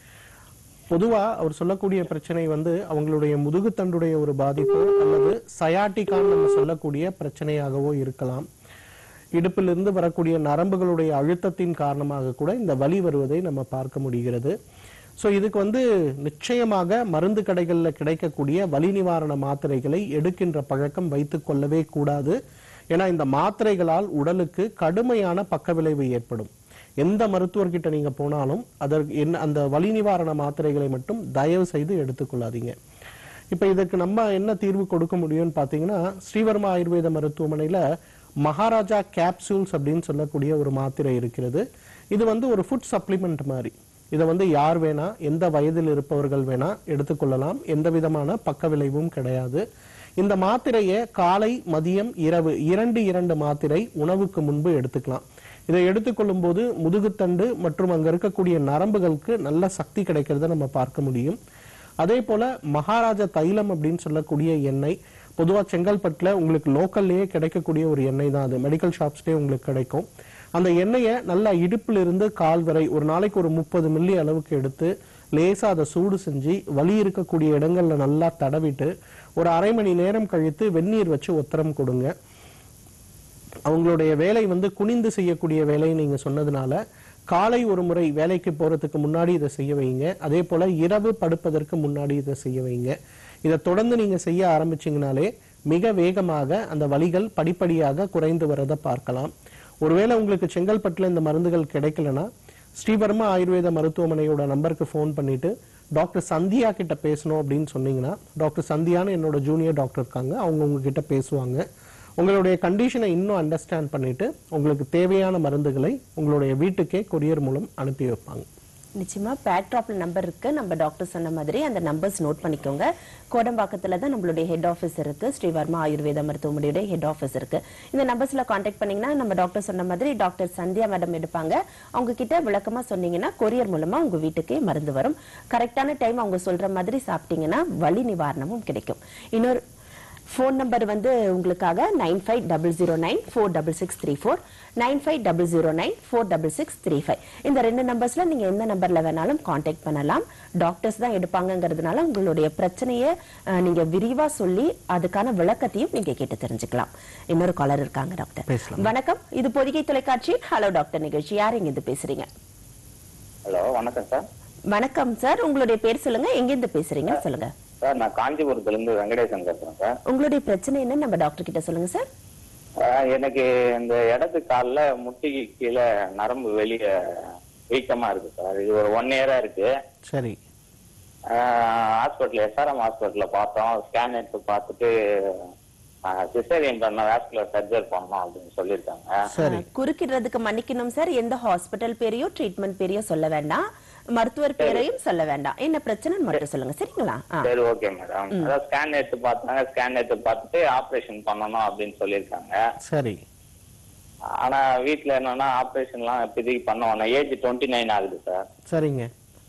Speaker 2: பொதுவா அவர் சொல்லக்கூடிய பிரச்சனை வந்து அவங்களுடைய முதுகுத்தண்டுடைய ஒரு பாதிப்போ அல்லது சயாட்டிக்கான்னு நம்ம சொல்லக்கூடிய பிரச்சனையாகவோ இருக்கலாம் இடுப்பிலிருந்து வரக்கூடிய நரம்புகளுடைய அழுத்தத்தின் காரணமாக கூட இந்த வலி வருவதை நம்ம பார்க்க முடிகிறது ஸோ இதுக்கு வந்து நிச்சயமாக மருந்து கடைகளில் கிடைக்கக்கூடிய வலி நிவாரண மாத்திரைகளை எடுக்கின்ற பழக்கம் வைத்துக் கொள்ளவே கூடாது ஏன்னா இந்த மாத்திரைகளால் உடலுக்கு கடுமையான பக்கவிளைவு ஏற்படும் எந்த மருத்துவர்கிட்ட நீங்க போனாலும் அதற்கு என்ன அந்த வலி நிவாரண மாத்திரைகளை மட்டும் தயவு செய்து எடுத்துக்கொள்ளாதீங்க இப்ப இதுக்கு நம்ம என்ன தீர்வு கொடுக்க முடியும்னு பாத்தீங்கன்னா ஸ்ரீவர்மா ஆயுர்வேத மருத்துவமனையில மகாராஜா கேப்சூல்ஸ் அப்படின்னு சொல்லக்கூடிய ஒரு மாத்திரை இருக்கிறது இது வந்து ஒரு ஃபுட் சப்ளிமெண்ட் மாதிரி இதை வந்து யார் வேணா எந்த வயதில் இருப்பவர்கள் வேணா எடுத்துக்கொள்ளலாம் எந்த விதமான பக்க விளைவும் கிடையாது இந்த மாத்திரையை காலை மதியம் இரவு இரண்டு இரண்டு மாத்திரை உணவுக்கு முன்பு எடுத்துக்கலாம் இதை எடுத்துக்கொள்ளும் போது முதுகுத்தண்டு மற்றும் அங்க இருக்கக்கூடிய நரம்புகளுக்கு நல்ல சக்தி கிடைக்கிறத நம்ம பார்க்க முடியும் அதே போல மகாராஜா தைலம் அப்படின்னு சொல்லக்கூடிய எண்ணெய் பொதுவா செங்கல்பட்டுல உங்களுக்கு லோக்கல்லையே கிடைக்கக்கூடிய ஒரு எண்ணெய் தான் அது மெடிக்கல் ஷாப்ஸ்லயே உங்களுக்கு கிடைக்கும் அந்த எண்ணெயை நல்லா இடுப்புல இருந்து கால் வரை ஒரு நாளைக்கு ஒரு முப்பது மில்லி அளவுக்கு எடுத்து லேசா அதை சூடு செஞ்சு வலி இருக்கக்கூடிய இடங்கள்ல நல்லா தடவிட்டு ஒரு அரை மணி நேரம் கழித்து வெந்நீர் வச்சு ஒத்தரம் கொடுங்க அவங்களுடைய வேலை வந்து குனிந்து செய்யக்கூடிய வேலை நீங்க சொன்னதுனால காலை ஒரு முறை வேலைக்கு போறதுக்கு முன்னாடி இதை செய்ய வைங்க அதே போல இரவு படுப்பதற்கு முன்னாடி இதை செய்ய வைங்க இதை தொடர்ந்து நீங்க செய்ய ஆரம்பிச்சீங்கனாலே மிக வேகமாக அந்த வலிகள் படிப்படியாக குறைந்து வரதை பார்க்கலாம் ஒருவேளை உங்களுக்கு செங்கல்பட்டுல இந்த மருந்துகள் கிடைக்கலனா ஸ்ரீவர்மா ஆயுர்வேத மருத்துவமனையோட நம்பருக்கு ஃபோன் பண்ணிட்டு டாக்டர் சந்தியா கிட்ட பேசணும் அப்படின்னு சொன்னீங்கன்னா டாக்டர் சந்தியான்னு என்னோட ஜூனியர் டாக்டர் இருக்காங்க அவங்க உங்ககிட்ட பேசுவாங்க உங்களுடைய கண்டிஷனை இன்னும் அண்டர்ஸ்டாண்ட் பண்ணிட்டு உங்களுக்கு தேவையான மருந்துகளை உங்களுடைய வீட்டுக்கே கொரியர் மூலம் அனுப்பி வைப்பாங்க
Speaker 1: நிச்சயமா பேக்ட்ராப்ல நம்பர் இருக்கு நம்ம டாக்டர் சொன்ன மாதிரி அந்த நம்பர்ஸ் நோட் பண்ணிக்கோங்க கோடம்பாக்கத்துல தான் நம்மளுடைய ஹெட் ஆஃபீஸ் இருக்கு ஸ்ரீவர்மா ஆயுர்வேத மருத்துவமனையுடைய ஹெட் ஆஃபீஸ் இருக்கு இந்த நம்பர்ஸ்ல காண்டாக்ட் பண்ணீங்கன்னா நம்ம டாக்டர் சொன்ன மாதிரி டாக்டர் சந்தியா மேடம் எடுப்பாங்க அவங்க கிட்ட விளக்கமா சொன்னீங்கன்னா கொரியர் மூலமா உங்க வீட்டுக்கே மருந்து வரும் கரெக்டான டைம் அவங்க சொல்ற மாதிரி சாப்பிட்டீங்கன்னா வலி நிவாரணமும் கிடைக்கும் இன்னொரு ஃபோன் நம்பர் வந்து உங்களுக்காக nine five double zero nine four double six three four nine five double zero nine four double six three five இந்த ரெண்டு நம்பர்ஸ்ல நீங்க எந்த நம்பர்ல வேணாலும் காண்டாக்ட் பண்ணலாம் டாக்டர்ஸ் தான் எடுப்பாங்கங்கிறதுனால உங்களுடைய பிரச்சனையை அஹ், நீங்க விரிவா சொல்லி அதுக்கான விளக்கத்தையும் நீங்க கேட்டு தெரிஞ்சுக்கலாம் இன்னொரு காலர் இருக்காங்க டாக்டர்
Speaker 2: பேசலாம்.
Speaker 1: வணக்கம் இது பொதிகை தொலைக்காட்சி ஹலோ டாக்டர் நிகழ்ச்சி யார் இங்க இருந்து பேசுறீங்க
Speaker 5: ஹலோ வணக்கம் சார்
Speaker 1: வணக்கம் சார் உங்களுடைய பேர் சொல்லுங்க எங்க இருந்து பேசுறீங்க சொல்லுங்க
Speaker 5: சார் நான் காஞ்சிபுரத்துல இருந்து வெங்கடேசன் பேசுறேன் சார்
Speaker 1: உங்களுடைய பிரச்சனை என்ன நம்ம டாக்டர் கிட்ட சொல்லுங்க சார்
Speaker 5: ஆஹ் எனக்கு இந்த இடது கால்ல முட்டிக்கு கீழே நரம்பு வெளிய வீக்கமா இருக்கு சார் இது ஒரு ஒன் இயரா இருக்கு
Speaker 2: சரி
Speaker 5: ஹாஸ்பிட்டல் எஸ்ஆர்எம் ஹாஸ்பிட்டல்ல பார்த்தோம் ஸ்கேன் எடுத்து பார்த்துட்டு சிசேரியன் பண்ண வாஸ்குலர் சர்ஜரி பண்ணோம் அப்படின்னு சொல்லியிருக்காங்க
Speaker 2: சரி
Speaker 1: ஆ, குறுக்கிடுறதுக்கு மன்னிக்கணும் சார் எந்த ஹாஸ்பிட்டல் பேரையோ ட்ரீட்மெண்ட் பேரையோ சொல்ல வேண்டாம் மருத்துவர் பேரையும் சொல்ல வேண்டாம் என்ன பிரச்சனைன்னு மட்டும் சொல்லுங்க சரிங்களா ஆ,
Speaker 5: சரி ஓகே மேடம் அதான் ஸ்கேன் எடுத்து பார்த்தாங்க ஸ்கேன் எடுத்து பார்த்துட்டு ஆபரேஷன் பண்ணணும் அப்படின்னு சொல்லியிருக்காங்க
Speaker 2: சரி
Speaker 5: ஆனா வீட்ல என்னன்னா ஆபரேஷன்லாம் இப்போதைக்கு பண்ண வேணாம் ஏஜ் டுவெண்ட்டி நைன் ஆகுது சார்
Speaker 2: சரிங்க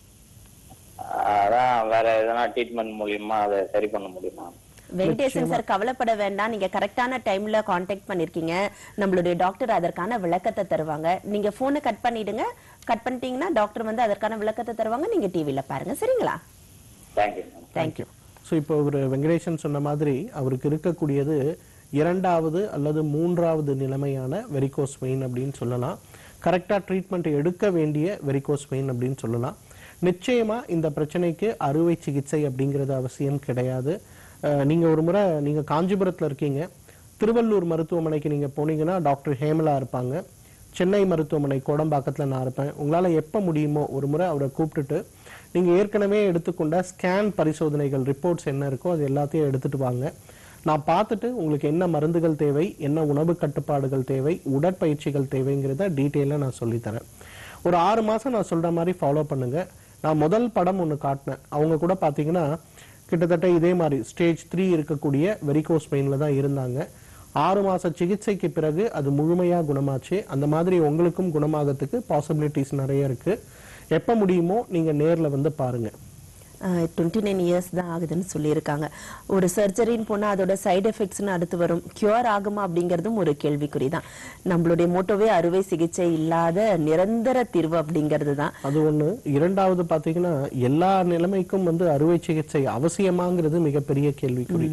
Speaker 5: அதான் வேற எதனா ட்ரீட்மெண்ட் மூலியமா அதை சரி பண்ண முடியுமா
Speaker 1: வெங்கடேசன் சார் கவலைப்பட வேண்டாம் நீங்க கரெக்டான டைம்ல காண்டாக்ட் பண்ணிருக்கீங்க நம்மளுடைய டாக்டர் அதற்கான விளக்கத்தை தருவாங்க நீங்க போனை கட் பண்ணிடுங்க கட் பண்ணிட்டீங்கன்னா டாக்டர் வந்து அதற்கான விளக்கத்தை தருவாங்க நீங்க டிவில பாருங்க சரிங்களா
Speaker 5: தேங்க்யூ மேம்
Speaker 1: தேங்க்யூ
Speaker 2: ஸோ இப்போ ஒரு வெங்கடேசன் சொன்ன மாதிரி அவருக்கு இருக்கக்கூடியது இரண்டாவது அல்லது மூன்றாவது நிலைமையான வெரிகோஸ் வெயின் அப்படின்னு சொல்லலாம் கரெக்டாக ட்ரீட்மெண்ட் எடுக்க வேண்டிய வெரிகோஸ் வெயின் அப்படின்னு சொல்லலாம் நிச்சயமா இந்த பிரச்சனைக்கு அறுவை சிகிச்சை அப்படிங்கிறது அவசியம் கிடையாது அஹ், நீங்க ஒரு முறை நீங்க காஞ்சிபுரத்துல இருக்கீங்க திருவள்ளூர் மருத்துவமனைக்கு நீங்க போனீங்கன்னா டாக்டர் ஹேமலா இருப்பாங்க சென்னை மருத்துவமனை கோடம்பாக்கத்தில் நான் இருப்பேன் உங்களால் எப்போ முடியுமோ ஒரு முறை அவரை கூப்பிட்டுட்டு நீங்கள் ஏற்கனவே எடுத்துக்கொண்ட ஸ்கேன் பரிசோதனைகள் ரிப்போர்ட்ஸ் என்ன இருக்கோ அது எல்லாத்தையும் எடுத்துட்டு வாங்க நான் பார்த்துட்டு உங்களுக்கு என்ன மருந்துகள் தேவை என்ன உணவு கட்டுப்பாடுகள் தேவை உடற்பயிற்சிகள் தேவைங்கிறத டீட்டெயிலாக நான் சொல்லித்தரேன் ஒரு ஆறு மாதம் நான் சொல்கிற மாதிரி ஃபாலோ பண்ணுங்க நான் முதல் படம் ஒன்று காட்டினேன் அவங்க கூட பார்த்தீங்கன்னா கிட்டத்தட்ட இதே மாதிரி ஸ்டேஜ் த்ரீ இருக்கக்கூடிய வெரிகோஸ் பெயினில் தான் இருந்தாங்க ஆறு மாச சிகிச்சைக்கு பிறகு அது முழுமையா குணமாச்சு அந்த மாதிரி உங்களுக்கும் குணமாகறதுக்கு பாசிபிலிட்டிஸ் நிறைய இருக்கு எப்ப முடியுமோ நீங்க நேர்ல வந்து பாருங்க
Speaker 1: டுவெண்ட்டி நைன் இயர்ஸ் தான் ஆகுதுன்னு சொல்லியிருக்காங்க ஒரு சர்ஜரின்னு போனால் அதோட சைடு எஃபெக்ட்ஸ்னு அடுத்து வரும் கியூர் ஆகுமா அப்படிங்கிறதும் ஒரு கேள்விக்குறி தான் நம்மளுடைய மோட்டோவே அறுவை சிகிச்சை இல்லாத நிரந்தர தீர்வு அப்படிங்கிறது தான்
Speaker 2: அது ஒண்ணு இரண்டாவது பாத்தீங்கன்னா எல்லா நிலைமைக்கும் வந்து அறுவை சிகிச்சை அவசியமாங்கிறது மிகப்பெரிய கேள்விக்குறி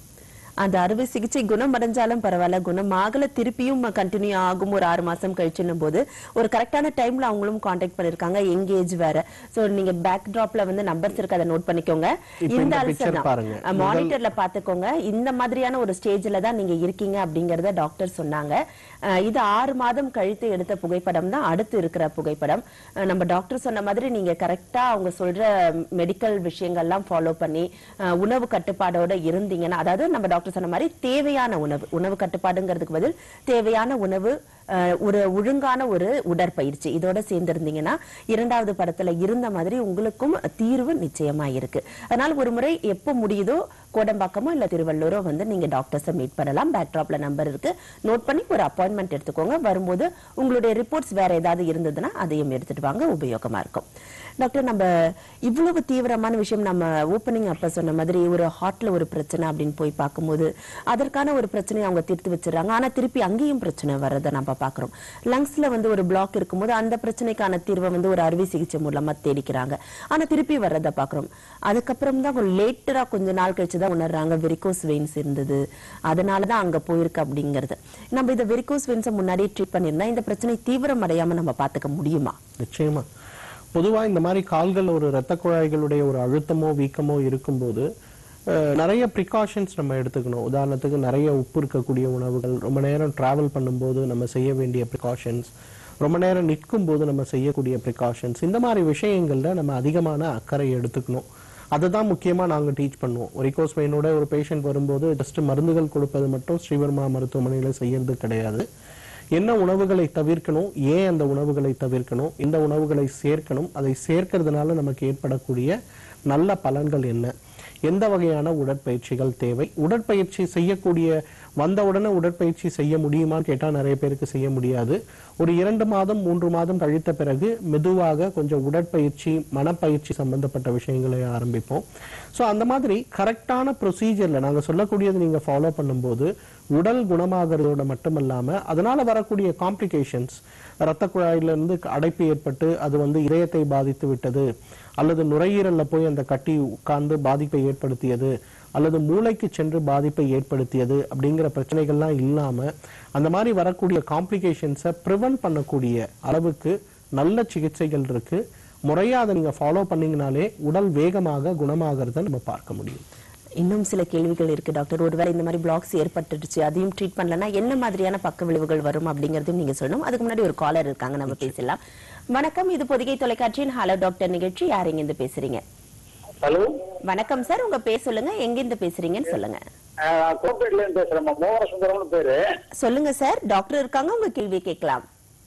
Speaker 1: அந்த அறுவை சிகிச்சை குணமடைஞ்சாலும் பரவாயில்ல குணமாகல திருப்பியும் கண்டினியூ ஆகும் ஒரு ஆறு மாசம் கழிச்சுன்னும் போது ஒரு கரெக்டான டைம்ல அவங்களும் காண்டாக்ட் பண்ணிருக்காங்க எங்கேஜ் வேற சோ நீங்க பேக் டிராப்ல வந்து நம்பர்ஸ் இருக்கு அதை நோட் பண்ணிக்கோங்க
Speaker 2: இப்ப
Speaker 1: இந்த
Speaker 2: இந்த
Speaker 1: அல்சர்
Speaker 2: picture பாருங்க.
Speaker 1: தான் மானிட்டர்ல பாத்துக்கோங்க இந்த மாதிரியான ஒரு ஸ்டேஜ்ல தான் நீங்க இருக்கீங்க அப்படிங்கறத டாக்டர் சொன்னாங்க அஹ் இது ஆறு மாதம் கழித்து எடுத்த புகைப்படம் தான் அடுத்து இருக்கிற புகைப்படம் அஹ் நம்ம டாக்டர் சொன்ன மாதிரி நீங்க கரெக்டா அவங்க சொல்ற மெடிக்கல் விஷயங்கள்லாம் ஃபாலோ பண்ணி அஹ் உணவு கட்டுப்பாடோட இருந்தீங்கன்னா அதாவது நம்ம டாக்டர் சொன்ன மாதிரி தேவையான உணவு உணவு கட்டுப்பாடுங்கிறதுக்கு பதில் தேவையான உணவு அஹ் ஒரு ஒழுங்கான ஒரு உடற்பயிற்சி இதோட சேர்ந்திருந்தீங்கன்னா இரண்டாவது படத்துல இருந்த மாதிரி உங்களுக்கும் தீர்வு நிச்சயமா இருக்கு அதனால ஒரு முறை எப்போ முடியுதோ கோடம்பாக்கமோ இல்ல திருவள்ளூரோ வந்து நீங்க டாக்டர்ஸை மீட் பண்ணலாம் பேக்ட்ராப்ல நம்பர் இருக்கு நோட் பண்ணி ஒரு அப்பாயின்மெண்ட் எடுத்துக்கோங்க வரும்போது உங்களுடைய ரிப்போர்ட்ஸ் வேற ஏதாவது இருந்ததுன்னா அதையும் எடுத்துட்டு வாங்க உபயோகமா இருக்கும் டாக்டர் நம்ம இவ்வளவு தீவிரமான விஷயம் நம்ம ஓப்பனிங் அப்ப சொன்ன மாதிரி ஒரு ஹார்ட்ல ஒரு பிரச்சனை அப்படின்னு போய் பார்க்கும்போது அதற்கான ஒரு பிரச்சனையை அவங்க தீர்த்து வச்சிடறாங்க ஆனா திருப்பி அங்கேயும் பிரச்சனை வர்றதை நம்ம பாக்குறோம் லங்ஸ்ல வந்து ஒரு பிளாக் இருக்கும்போது அந்த பிரச்சனைக்கான தீர்வை வந்து ஒரு அறுவை சிகிச்சை மூலமா தேடிக்கிறாங்க ஆனா திருப்பி வர்றதை பாக்குறோம் அதுக்கப்புறம் தான் லேட்டரா கொஞ்ச நாள் கழிச்சு தான் உணர்றாங்க வெரிகோஸ் வெயின்ஸ் இருந்தது அதனாலதான் அங்க போயிருக்கு அப்படிங்கிறது நம்ம இந்த வெரிகோஸ் வெயின்ஸை முன்னாடியே ட்ரீட் பண்ணியிருந்தா இந்த பிரச்சனை தீவிரம் அடையாம நம்ம பாத்துக்க முடியுமா
Speaker 2: நிச்சயமா பொதுவா இந்த மாதிரி கால்கள் ஒரு இரத்த குழாய்களுடைய ஒரு அழுத்தமோ வீக்கமோ இருக்கும்போது அஹ், நிறைய ப்ரிகாஷன்ஸ் நம்ம எடுத்துக்கணும் உதாரணத்துக்கு நிறைய உப்பு இருக்கக்கூடிய உணவுகள் ரொம்ப நேரம் டிராவல் பண்ணும்போது நம்ம செய்ய வேண்டிய ப்ரிகாஷன்ஸ் ரொம்ப நேரம் நிற்கும் போது நம்ம செய்யக்கூடிய ப்ரிகாஷன்ஸ் இந்த மாதிரி விஷயங்கள்ல நம்ம அதிகமான அக்கறை எடுத்துக்கணும் அதை தான் முக்கியமாக நாங்கள் டீச் பண்ணுவோம் ஒரிகோஸ் பெயினோட ஒரு பேஷண்ட் வரும்போது ஜஸ்ட் மருந்துகள் கொடுப்பது மட்டும் ஸ்ரீவர்மா மருத்துவமனையில் செய்யறது கிடையாது என்ன உணவுகளை தவிர்க்கணும் ஏன் அந்த உணவுகளை தவிர்க்கணும் இந்த உணவுகளை சேர்க்கணும் அதை சேர்க்கறதுனால நமக்கு ஏற்படக்கூடிய நல்ல பலன்கள் என்ன எந்த வகையான உடற்பயிற்சிகள் தேவை உடற்பயிற்சி செய்யக்கூடிய வந்த உடனே உடற்பயிற்சி செய்ய முடியுமான்னு கேட்டா நிறைய பேருக்கு செய்ய முடியாது ஒரு இரண்டு மாதம் மூன்று மாதம் கழித்த பிறகு மெதுவாக கொஞ்சம் உடற்பயிற்சி மனப்பயிற்சி சம்பந்தப்பட்ட விஷயங்களை ஆரம்பிப்போம் ஸோ அந்த மாதிரி கரெக்டான ப்ரொசீஜர்ல நாங்க சொல்லக்கூடியது நீங்க ஃபாலோ பண்ணும்போது உடல் குணமாகிறதோட மட்டுமல்லாம அதனால வரக்கூடிய காம்ப்ளிகேஷன்ஸ் இரத்த குழாயில இருந்து அடைப்பு ஏற்பட்டு அது வந்து இதயத்தை பாதித்து விட்டது அல்லது நுரையீரல்ல போய் அந்த கட்டி உட்கார்ந்து பாதிப்பை ஏற்படுத்தியது அல்லது மூளைக்கு சென்று பாதிப்பை ஏற்படுத்தியது அப்படிங்கிற பிரச்சனைகள்லாம் இல்லாம அந்த மாதிரி வரக்கூடிய காம்ப்ளிகேஷன்ஸை ப்ரிவென்ட் பண்ணக்கூடிய அளவுக்கு நல்ல சிகிச்சைகள் இருக்கு முறையா அதை நீங்க ஃபாலோ பண்ணீங்கனாலே உடல் வேகமாக குணமாகிறத நம்ம பார்க்க முடியும்
Speaker 1: இன்னும் சில கேள்விகள் இருக்கு டாக்டர் ஒருவேளை இந்த மாதிரி பிளாக்ஸ் ஏற்பட்டுடுச்சு அதையும் ட்ரீட் பண்ணலன்னா என்ன மாதிரியான பக்க விளைவுகள் வரும் அப்படிங்கறதையும் நீங்க சொல்லணும் அதுக்கு முன்னாடி ஒரு காலர் இருக்காங்க நம்ம பேசலாம் வணக்கம் இது பொதிகை தொலைக்காட்சியின் ஹலோ டாக்டர் நிகழ்ச்சி யார் இருந்து பேசுறீங்க
Speaker 4: ஹலோ
Speaker 1: வணக்கம் சார் உங்க பேர் சொல்லுங்க எங்கிருந்து பேசுறீங்கன்னு சொல்லுங்க
Speaker 4: நான் கோப்பேட்ல இருந்து பேசுறேன் மோகன சுந்தரம்னு பேரு
Speaker 1: சொல்லுங்க சார் டாக்டர் இருக்காங்க உங்க கேள்வி கேட்கலாம்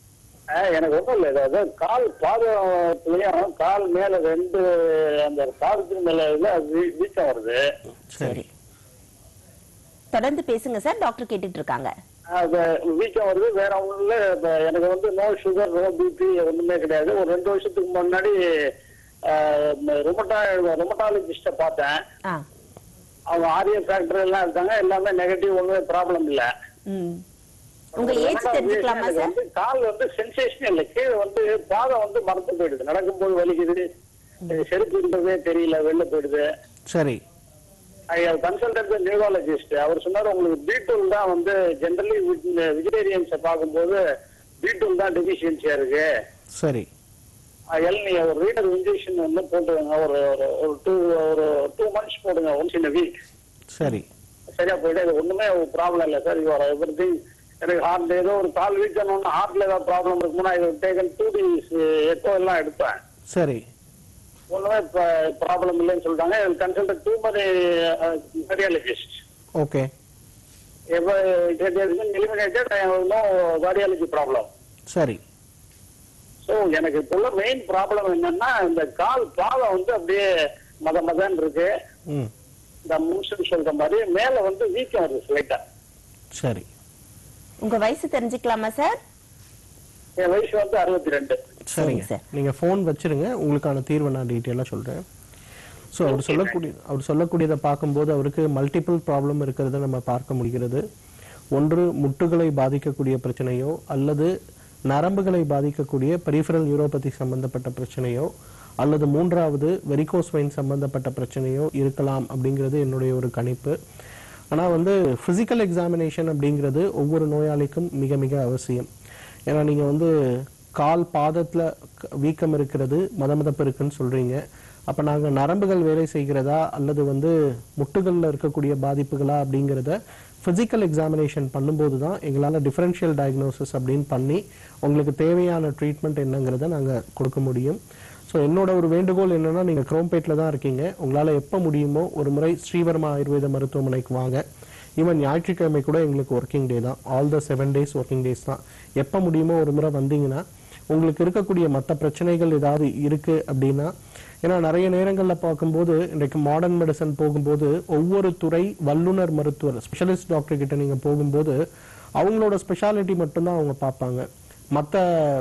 Speaker 4: அஹ் எனக்கு ஒன்றும் இல்லை அதாவது கால் பாதத்துலயும் கால் மேல ரெண்டு அந்த பாதத்துக்கு மேல இதுல வீ- வீக்கம் வருது
Speaker 1: சரி தொடர்ந்து பேசுங்க சார் டாக்டர் கேட்டுட்டு இருக்காங்க
Speaker 4: அது வீக்கம் வருது வேற ஒண்ணும் இல்ல இப்ப எனக்கு வந்து நோ சுகர் நோ பிபி ஒண்ணுமே கிடையாது ஒரு ரெண்டு வருஷத்துக்கு முன்னாடி ரொமட்டா ரொமட்டாலஜிஸ்ட பார்த்தேன்
Speaker 1: ஆ
Speaker 4: அவங்க ஆரியன் ஃபேக்டர் எல்லாம் இருக்காங்க எல்லாமே நெகட்டிவ் ஒண்ணுமே ப்ராப்ளம் இல்ல
Speaker 1: ம் உங்க ஏஜ் தெரிஞ்சுக்கலாமா
Speaker 4: எனக்கு
Speaker 1: சார்
Speaker 4: வந்து கால் வந்து சென்சேஷன் இல்லை கீழே வந்து பாதம் வந்து மறந்து போயிடுது நடக்கும்போது வலிக்குது செருப்புன்றதே தெரியல வெளில போயிடுது
Speaker 2: சரி
Speaker 4: ஐ கன்சல்டன்ட் நியூராலஜிஸ்ட் அவர் சொன்னார் உங்களுக்கு பீட்டூல் தான் வந்து ஜென்ரலி வெஜிடேரியன்ஸை பார்க்கும்போது பீட்டூல் தான் டெபிஷியன்சியா இருக்கு
Speaker 2: சரி
Speaker 4: எல்னி ஒரு ரீடர் இன்ஜெக்ஷன் வந்து போட்டுருங்க ஒரு ஒரு- ஒரு டூ ஒரு டூ மந்த்ஸ் போடுங்க ஒன்ஸ் இன் வீக்
Speaker 2: சரி
Speaker 4: சரியா போயிட்டு இது ஒண்ணுமே ப்ராப்ளம் இல்லை சார் யுவர் எவ்ரி திங் எனக்கு ஹார்ட் ஏதோ ஒரு கால் வீக்கணும்னு ஹார்ட்ல ஏதாவது ப்ராப்ளம் இருக்குன்னா இது டேக்கன் டூ டிஸ் எக்கோ எல்லாம் எடுப்பேன்
Speaker 2: சரி
Speaker 4: ஒண்ணுமே ப்ராப்ளம் இல்லைன்னு சொல்லிட்டாங்க consult to many cardiologist
Speaker 2: okay
Speaker 4: If it has been eliminated, I have no cardiology problem.
Speaker 2: சரி
Speaker 4: ஸோ எனக்கு இப்போ உள்ள மெயின் ப்ராப்ளம் என்னன்னா இந்த கால் பாதம் வந்து அப்படியே மத மதன்னு இருக்கு
Speaker 2: ம்
Speaker 4: இந்த முன்சன் சொல்ற மாதிரி மேல வந்து வீக்கம் வருது ஸ்லைட்டா
Speaker 2: சரி
Speaker 1: உங்க வயசு தெரிஞ்சுக்கலாமா சார்
Speaker 4: என் வயசு வந்து அறுபத்தி ரெண்டு
Speaker 2: சரிங்க
Speaker 1: சார்.
Speaker 2: நீங்க ஃபோன் வச்சிருங்க உங்களுக்கான தீர்வை நான் டீட்டெயிலாக சொல்றேன் ஸோ அவர் சொல்லக்கூடிய அவர் சொல்லக்கூடியதை பார்க்கும்போது அவருக்கு மல்டிபிள் ப்ராப்ளம் இருக்கிறத நம்ம பார்க்க முடிகிறது ஒன்று முட்டுகளை பாதிக்கக்கூடிய பிரச்சனையோ அல்லது நரம்புகளை பாதிக்கக்கூடிய பெரிஃபரல் நியூரோபதி சம்பந்தப்பட்ட பிரச்சனையோ அல்லது மூன்றாவது வெரிகோஸ் வெயின் சம்பந்தப்பட்ட பிரச்சனையோ இருக்கலாம் அப்படிங்கிறது என்னுடைய ஒரு கணிப்பு ஆனால் வந்து ஃபிசிக்கல் எக்ஸாமினேஷன் அப்படிங்கிறது ஒவ்வொரு நோயாளிக்கும் மிக மிக அவசியம் ஏன்னா நீங்கள் வந்து கால் பாதத்தில் வீக்கம் இருக்கிறது மதமதப்பு இருக்குன்னு சொல்கிறீங்க அப்போ நாங்கள் நரம்புகள் வேலை செய்கிறதா அல்லது வந்து முட்டுகளில் இருக்கக்கூடிய பாதிப்புகளா அப்படிங்கிறத ஃபிசிக்கல் எக்ஸாமினேஷன் பண்ணும்போது தான் எங்களால் டிஃபரன்ஷியல் டயக்னோசிஸ் அப்படின்னு பண்ணி உங்களுக்கு தேவையான ட்ரீட்மெண்ட் என்னங்கிறத நாங்கள் கொடுக்க முடியும் ஸோ என்னோட ஒரு வேண்டுகோள் என்னன்னா நீங்கள் குரோம்பேட்டில் தான் இருக்கீங்க உங்களால் எப்போ முடியுமோ ஒரு முறை ஸ்ரீவர்மா ஆயுர்வேத மருத்துவமனைக்கு வாங்க ஈவன் ஞாயிற்றுக்கிழமை கூட எங்களுக்கு ஒர்க்கிங் டே தான் all the seven days working days தான் எப்போ முடியுமோ ஒரு முறை வந்தீங்கன்னா உங்களுக்கு இருக்கக்கூடிய மற்ற பிரச்சனைகள் ஏதாவது இருக்கு அப்படின்னா ஏன்னா நிறைய நேரங்களில் பார்க்கும்போது இன்றைக்கு மாடர்ன் மெடிசன் போகும்போது ஒவ்வொரு துறை வல்லுனர் மருத்துவர் ஸ்பெஷலிஸ்ட் டாக்டர் கிட்ட நீங்கள் போகும்போது அவங்களோட ஸ்பெஷாலிட்டி மட்டும்தான் அவங்க பார்ப்பாங்க மற்ற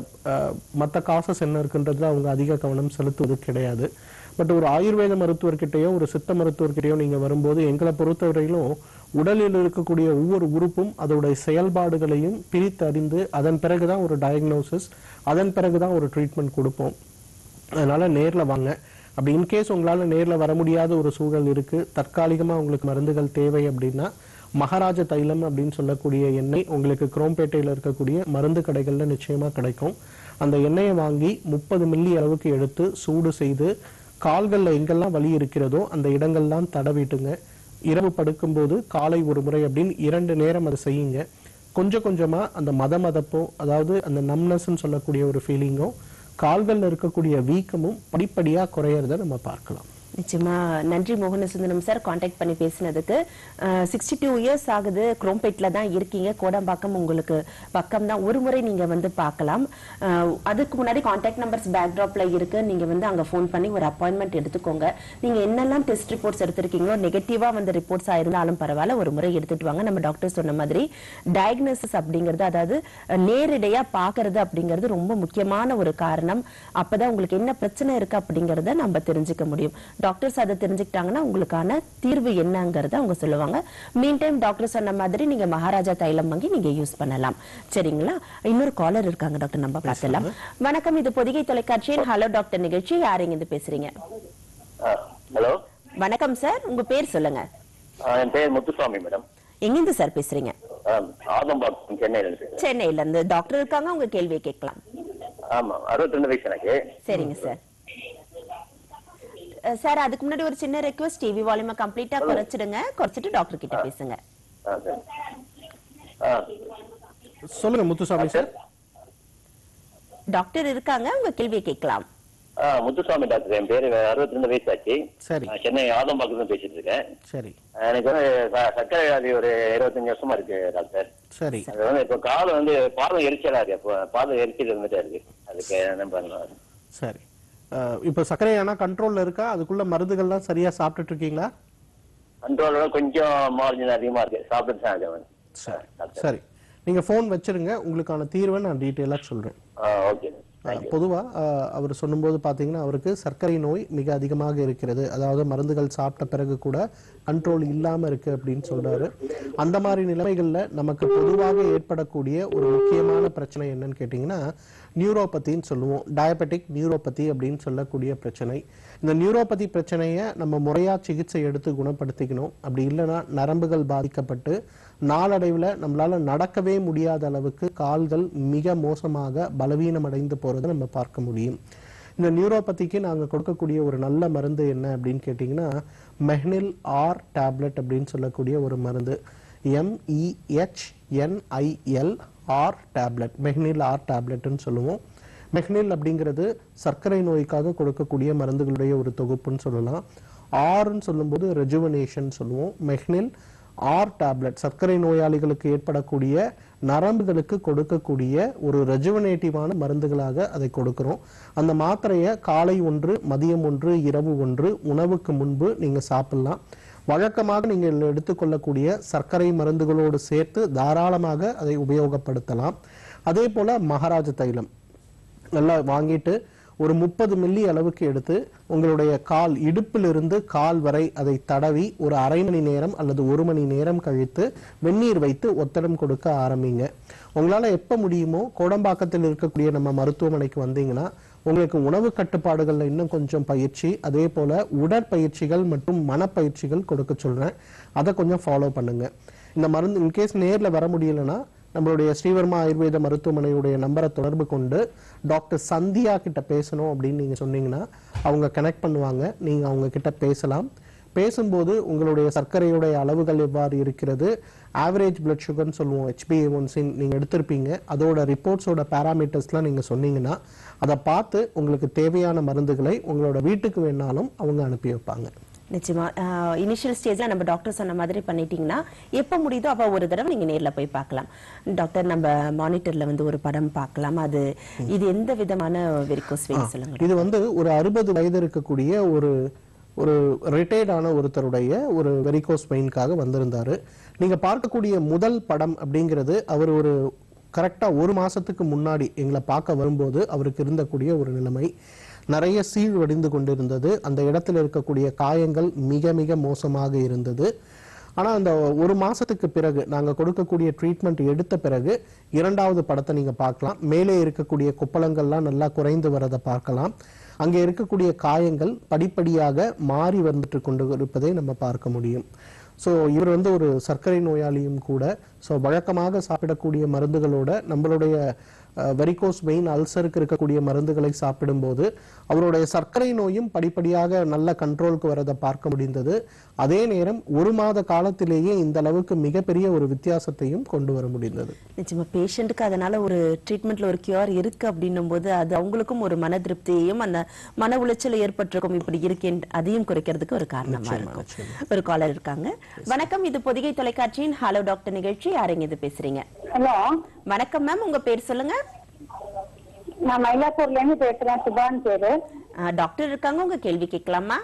Speaker 2: மற்ற காசஸ் என்ன இருக்குன்றதுல அவங்க அதிக கவனம் செலுத்துவது கிடையாது பட் ஒரு ஆயுர்வேத மருத்துவர்கிட்டயோ ஒரு சித்த மருத்துவர்கிட்டயோ நீங்க வரும்போது எங்களை பொறுத்தவரையிலும் உடலில் இருக்கக்கூடிய ஒவ்வொரு உறுப்பும் அதோடைய செயல்பாடுகளையும் பிரித்தறிந்து அதன் பிறகுதான் ஒரு டயக்னோசிஸ் அதன் பிறகுதான் ஒரு ட்ரீட்மெண்ட் கொடுப்போம் அதனால நேர்ல வாங்க அப்படி இன்கேஸ் உங்களால நேர்ல வர முடியாத ஒரு சூழல் இருக்கு தற்காலிகமா உங்களுக்கு மருந்துகள் தேவை அப்படின்னா மகாராஜ தைலம் அப்படின்னு சொல்லக்கூடிய எண்ணெய் உங்களுக்கு குரோம்பேட்டையில் இருக்கக்கூடிய மருந்து கடைகள்ல நிச்சயமா கிடைக்கும் அந்த எண்ணெயை வாங்கி முப்பது மில்லி அளவுக்கு எடுத்து சூடு செய்து கால்கள்ல எங்கெல்லாம் வலி இருக்கிறதோ அந்த இடங்கள்லாம் தடவிட்டுங்க இரவு படுக்கும்போது காலை ஒரு முறை அப்படின்னு இரண்டு நேரம் அதை செய்யுங்க கொஞ்சம் கொஞ்சமா அந்த மத மதப்போ அதாவது அந்த நம்னஸ்ன்னு சொல்லக்கூடிய ஒரு ஃபீலிங்கோ கால்கள்ல இருக்கக்கூடிய வீக்கமும் படிப்படியா குறையறத நம்ம பார்க்கலாம்
Speaker 1: நிச்சயமா நன்றி மோகனசுந்தரம் சார் காண்டாக்ட் பண்ணி பேசினதுக்கு சிக்ஸ்டி டூ இயர்ஸ் ஆகுது குரோம்பேட்ல தான் இருக்கீங்க கோடம்பாக்கம் உங்களுக்கு பக்கம் தான் ஒரு முறை நீங்க வந்து பார்க்கலாம் அஹ், அதுக்கு முன்னாடி காண்டாக்ட் நம்பர்ஸ் பேக்ராப்ல இருக்கு நீங்க வந்து அங்க ஃபோன் பண்ணி ஒரு அப்பாயின்மெண்ட் எடுத்துக்கோங்க நீங்க என்னெல்லாம் டெஸ்ட் ரிப்போர்ட்ஸ் எடுத்திருக்கீங்களோ நெகட்டிவா வந்து ரிப்போர்ட்ஸ் ஆயிருந்தாலும் பரவாயில்ல ஒரு முறை எடுத்துட்டு வாங்க நம்ம டாக்டர் சொன்ன மாதிரி டயக்னோசிஸ் அப்படிங்கிறது அதாவது அஹ், நேரடியா பாக்குறது அப்படிங்கிறது ரொம்ப முக்கியமான ஒரு காரணம் அப்பதான் உங்களுக்கு என்ன பிரச்சனை இருக்கு அப்படிங்கறத நம்ம தெரிஞ்சுக்க முடியும் டாக்டர்ஸ் அதை தெரிஞ்சுக்கிட்டாங்கன்னா உங்களுக்கான தீர்வு என்னங்கறத அவங்க சொல்லுவாங்க மீன் டைம் டாக்டர் சொன்ன மாதிரி நீங்க மகாராஜா தைலம் வாங்கி நீங்க யூஸ் பண்ணலாம் சரிங்களா இன்னொரு காலர் இருக்காங்க டாக்டர் நம்ம பார்த்துலாம் வணக்கம் இது பொதிகை தொலைக்காட்சியின் ஹலோ டாக்டர் நிகழ்ச்சி யார் இருந்து பேசுறீங்க
Speaker 5: ஹலோ
Speaker 1: வணக்கம் சார் உங்க பேர் சொல்லுங்க
Speaker 5: என் பேர் முத்துசாமி மேடம்
Speaker 1: எங்கிருந்து சார் பேசுறீங்க
Speaker 5: ஆதம்பாக்கம் சென்னையில இருக்கு
Speaker 1: சென்னையில இருந்து டாக்டர் இருக்காங்க உங்க கேள்வியை கேட்கலாம்
Speaker 5: ஆமா அறுபத்தி ரெண்டு வயசு எனக்கு
Speaker 1: சரிங்க சார் அஹ் சார் அதுக்கு முன்னாடி ஒரு சின்ன ரெக்வஸ்ட் டிவி வால்யூமை கம்ப்ளீட்டா குறைச்சிடுங்க குறைச்சிட்டு டாக்டர் கிட்ட பேசுங்க
Speaker 5: ஆ, சரி. ஆ,
Speaker 2: சொல்லுங்க முத்துசாமி சார்
Speaker 1: டாக்டர் இருக்காங்க உங்க கேள்வியை கேட்கலாம்
Speaker 5: ஆ, முத்துசாமி டாக்டர் என் பேரு அறுபத்தி ரெண்டு வயசு ஆச்சு
Speaker 2: சரி
Speaker 5: நான் சென்னை ஆதம்பாக்கத்துல பேசிட்டு இருக்கேன்
Speaker 2: சரி
Speaker 5: எனக்கு வந்து ச- சர்க்கரை வியாதி ஒரு இருபத்தஞ்சு வருஷமா இருக்கு டாக்டர்
Speaker 2: சரி
Speaker 5: அது வந்து இப்ப கால் வந்து பாதம் எரிச்சலா இருக்கு இப்போ பாதம் எரிச்சல் இருந்துட்டே இருக்கு அதுக்கு என்ன பண்ணலாம்
Speaker 2: சரி அஹ், இப்போ சர்க்கரை ஆனா கண்ட்ரோல்ல இருக்கா அதுக்குள்ள மருந்துகள்லாம் சரியா சாப்பிட்டுட்டு இருக்கீங்களா
Speaker 5: கண்ட்ரோலோட கொஞ்சம் மார்ஜின் அதிகமா இருக்கு சாப்பிட்டு தான் இருக்கேன்
Speaker 2: சரி
Speaker 5: டாக்டர்
Speaker 2: சரி நீங்க ஃபோன் வச்சிருங்க உங்களுக்கான தீர்வை நான் டீட்டெயிலாக சொல்றேன்
Speaker 5: ஓகே
Speaker 2: பொதுவாக அவர் சொல்லும்போது பார்த்தீங்கன்னா அவருக்கு சர்க்கரை நோய் மிக அதிகமாக இருக்கிறது அதாவது மருந்துகள் சாப்பிட்ட பிறகு கூட கண்ட்ரோல் இல்லாமல் இருக்கு அப்படின்னு சொல்றாரு அந்த மாதிரி நிலைமைகளில் நமக்கு பொதுவாக ஏற்படக்கூடிய ஒரு முக்கியமான பிரச்சனை என்னன்னு கேட்டிங்கன்னா நியூரோபதின்னு சொல்லுவோம் டயபெட்டிக் நியூரோபதி அப்படின்னு சொல்லக்கூடிய பிரச்சனை இந்த நியூரோபதி பிரச்சனையை நம்ம முறையாக சிகிச்சை எடுத்து குணப்படுத்திக்கணும் அப்படி இல்லைன்னா நரம்புகள் பாதிக்கப்பட்டு நாளடைவில் நம்மளால நடக்கவே முடியாத அளவுக்கு கால்கள் மிக மோசமாக பலவீனமடைந்து போறதை நம்ம பார்க்க முடியும் இந்த நியூரோபதிக்கு நாங்கள் கொடுக்கக்கூடிய ஒரு நல்ல மருந்து என்ன அப்படின்னு கேட்டிங்கன்னா மெஹ்னில் ஆர் டேப்லெட் அப்படின்னு சொல்லக்கூடிய ஒரு மருந்து MEHNIL R tablet Mehnil R டேப்லெட்னு சொல்லுவோம் மெஹ்னில் அப்படிங்கிறது சர்க்கரை நோய்க்காக கொடுக்கக்கூடிய மருந்துகளுடைய ஒரு தொகுப்புன்னு சொல்லலாம் ஆர்ன்னு சொல்லும்போது ரெஜுவனேஷன் சொல்லுவோம் மெஹ்னில் ஆர் டேப்லெட் சர்க்கரை நோயாளிகளுக்கு ஏற்படக்கூடிய நரம்புகளுக்கு கொடுக்கக்கூடிய ஒரு ரெஜுவனேட்டிவான மருந்துகளாக அதை கொடுக்கிறோம் அந்த மாத்திரையை காலை ஒன்று மதியம் ஒன்று இரவு ஒன்று உணவுக்கு முன்பு நீங்க சாப்பிடலாம் வழக்கமாக நீங்கள் எடுத்துக்கொள்ளக்கூடிய சர்க்கரை மருந்துகளோடு சேர்த்து தாராளமாக அதை உபயோகப்படுத்தலாம் அதே போல மகாராஜ தைலம் நல்லா வாங்கிட்டு ஒரு முப்பது மில்லி அளவுக்கு எடுத்து உங்களுடைய கால் இடுப்பிலிருந்து கால் வரை அதை தடவி ஒரு அரை மணி நேரம் அல்லது ஒரு மணி நேரம் கழித்து வெந்நீர் வைத்து ஒத்தடம் கொடுக்க ஆரம்பிங்க உங்களால எப்ப முடியுமோ கோடம்பாக்கத்தில் இருக்கக்கூடிய நம்ம மருத்துவமனைக்கு வந்தீங்கன்னா உங்களுக்கு உணவு கட்டுப்பாடுகள்ல இன்னும் கொஞ்சம் பயிற்சி அதே போல உடற்பயிற்சிகள் மற்றும் மனப்பயிற்சிகள் கொடுக்க சொல்றேன் அதை கொஞ்சம் ஃபாலோ பண்ணுங்க இந்த மருந்து இன்கேஸ் நேர்ல வர முடியலன்னா நம்மளுடைய ஸ்ரீவர்மா ஆயுர்வேத மருத்துவமனையுடைய நம்பரை தொடர்பு கொண்டு டாக்டர் சந்தியா கிட்ட பேசணும் அப்படின்னு நீங்க சொன்னீங்கன்னா அவங்க கனெக்ட் பண்ணுவாங்க நீங்க அவங்க கிட்ட பேசலாம் பேசும்போது உங்களுடைய சர்க்கரையுடைய அளவுகள் எவ்வாறு இருக்கிறது ஆவரேஜ் பிளட் சுகர்னு சொல்லுவோம் ஹெச்பிஏ ஒன்சின் நீங்கள் எடுத்திருப்பீங்க அதோட ரிப்போர்ட்ஸோட பேராமீட்டர்ஸ்லாம் நீங்கள் சொன்னீங்கன்னா அதை பார்த்து உங்களுக்கு தேவையான மருந்துகளை உங்களோட வீட்டுக்கு வேணாலும் அவங்க அனுப்பி வைப்பாங்க
Speaker 1: நிச்சயமா இனிஷியல் ஸ்டேஜ்ல நம்ம டாக்டர் சொன்ன மாதிரி பண்ணிட்டீங்கன்னா எப்ப முடியுதோ அப்ப ஒரு தடவை நீங்க நேர்ல போய் பார்க்கலாம் டாக்டர் நம்ம மானிட்டர்ல வந்து ஒரு படம் பார்க்கலாம் அது இது எந்த விதமான வெரிகோஸ் வெயின் சொல்லுங்க
Speaker 2: இது வந்து ஒரு அறுபது வயது இருக்கக்கூடிய ஒரு ஒரு ரிட்டையர்ட் ஆன ஒருத்தருடைய ஒரு வெரிகோஸ் வெயின்காக வந்திருந்தாரு நீங்க பார்க்கக்கூடிய முதல் படம் அப்படிங்கிறது அவர் ஒரு கரெக்டா ஒரு மாசத்துக்கு முன்னாடி எங்களை பார்க்க வரும்போது அவருக்கு இருந்தக்கூடிய ஒரு நிலைமை நிறைய சீழ் வடிந்து கொண்டிருந்தது அந்த இடத்துல இருக்கக்கூடிய காயங்கள் மிக மிக மோசமாக இருந்தது ஆனா அந்த ஒரு மாசத்துக்கு பிறகு நாங்க கொடுக்கக்கூடிய ட்ரீட்மெண்ட் எடுத்த பிறகு இரண்டாவது படத்தை நீங்க பார்க்கலாம் மேலே இருக்கக்கூடிய கொப்பளங்கள்லாம் நல்லா குறைந்து வரதை பார்க்கலாம் அங்கே இருக்கக்கூடிய காயங்கள் படிப்படியாக மாறி வந்துட்டு கொண்டு இருப்பதை நம்ம பார்க்க முடியும் ஸோ இவர் வந்து ஒரு சர்க்கரை நோயாளியும் கூட ஸோ வழக்கமாக சாப்பிடக்கூடிய மருந்துகளோட நம்மளுடைய வெரிகோஸ் வெயின் அல்சருக்கு இருக்கக்கூடிய மருந்துகளை சாப்பிடும்போது அவருடைய சர்க்கரை நோயும் படிப்படியாக நல்ல கண்ட்ரோலுக்கு வரதை பார்க்க முடிந்தது அதே நேரம் ஒரு மாத காலத்திலேயே இந்த அளவுக்கு மிகப்பெரிய ஒரு வித்தியாசத்தையும் கொண்டு வர முடிந்தது
Speaker 1: நிச்சயமா பேஷண்ட்டுக்கு அதனால ஒரு ட்ரீட்மெண்ட்ல ஒரு கியூர் இருக்கு அப்படின்னும் போது அது அவங்களுக்கும் ஒரு மன திருப்தியையும் அந்த மன உளைச்சல் ஏற்பட்டிருக்கும் இப்படி இருக்கேன் அதையும் குறைக்கிறதுக்கு ஒரு காரணமா இருக்கும் ஒரு காலர் இருக்காங்க வணக்கம் இது பொதிகை தொலைக்காட்சியின் ஹலோ டாக்டர் நிகழ்ச்சி யாருங்க இது பேசுறீங்க
Speaker 3: ஹலோ
Speaker 1: வணக்கம் மேம் உங்க பேர் சொல்லுங்க
Speaker 3: நான் மயிலாப்பூர்ல இருந்து பேசுறேன் சுபான் பேரு
Speaker 1: ஆ, டாக்டர் இருக்காங்க உங்க கேள்வி கேட்கலாமா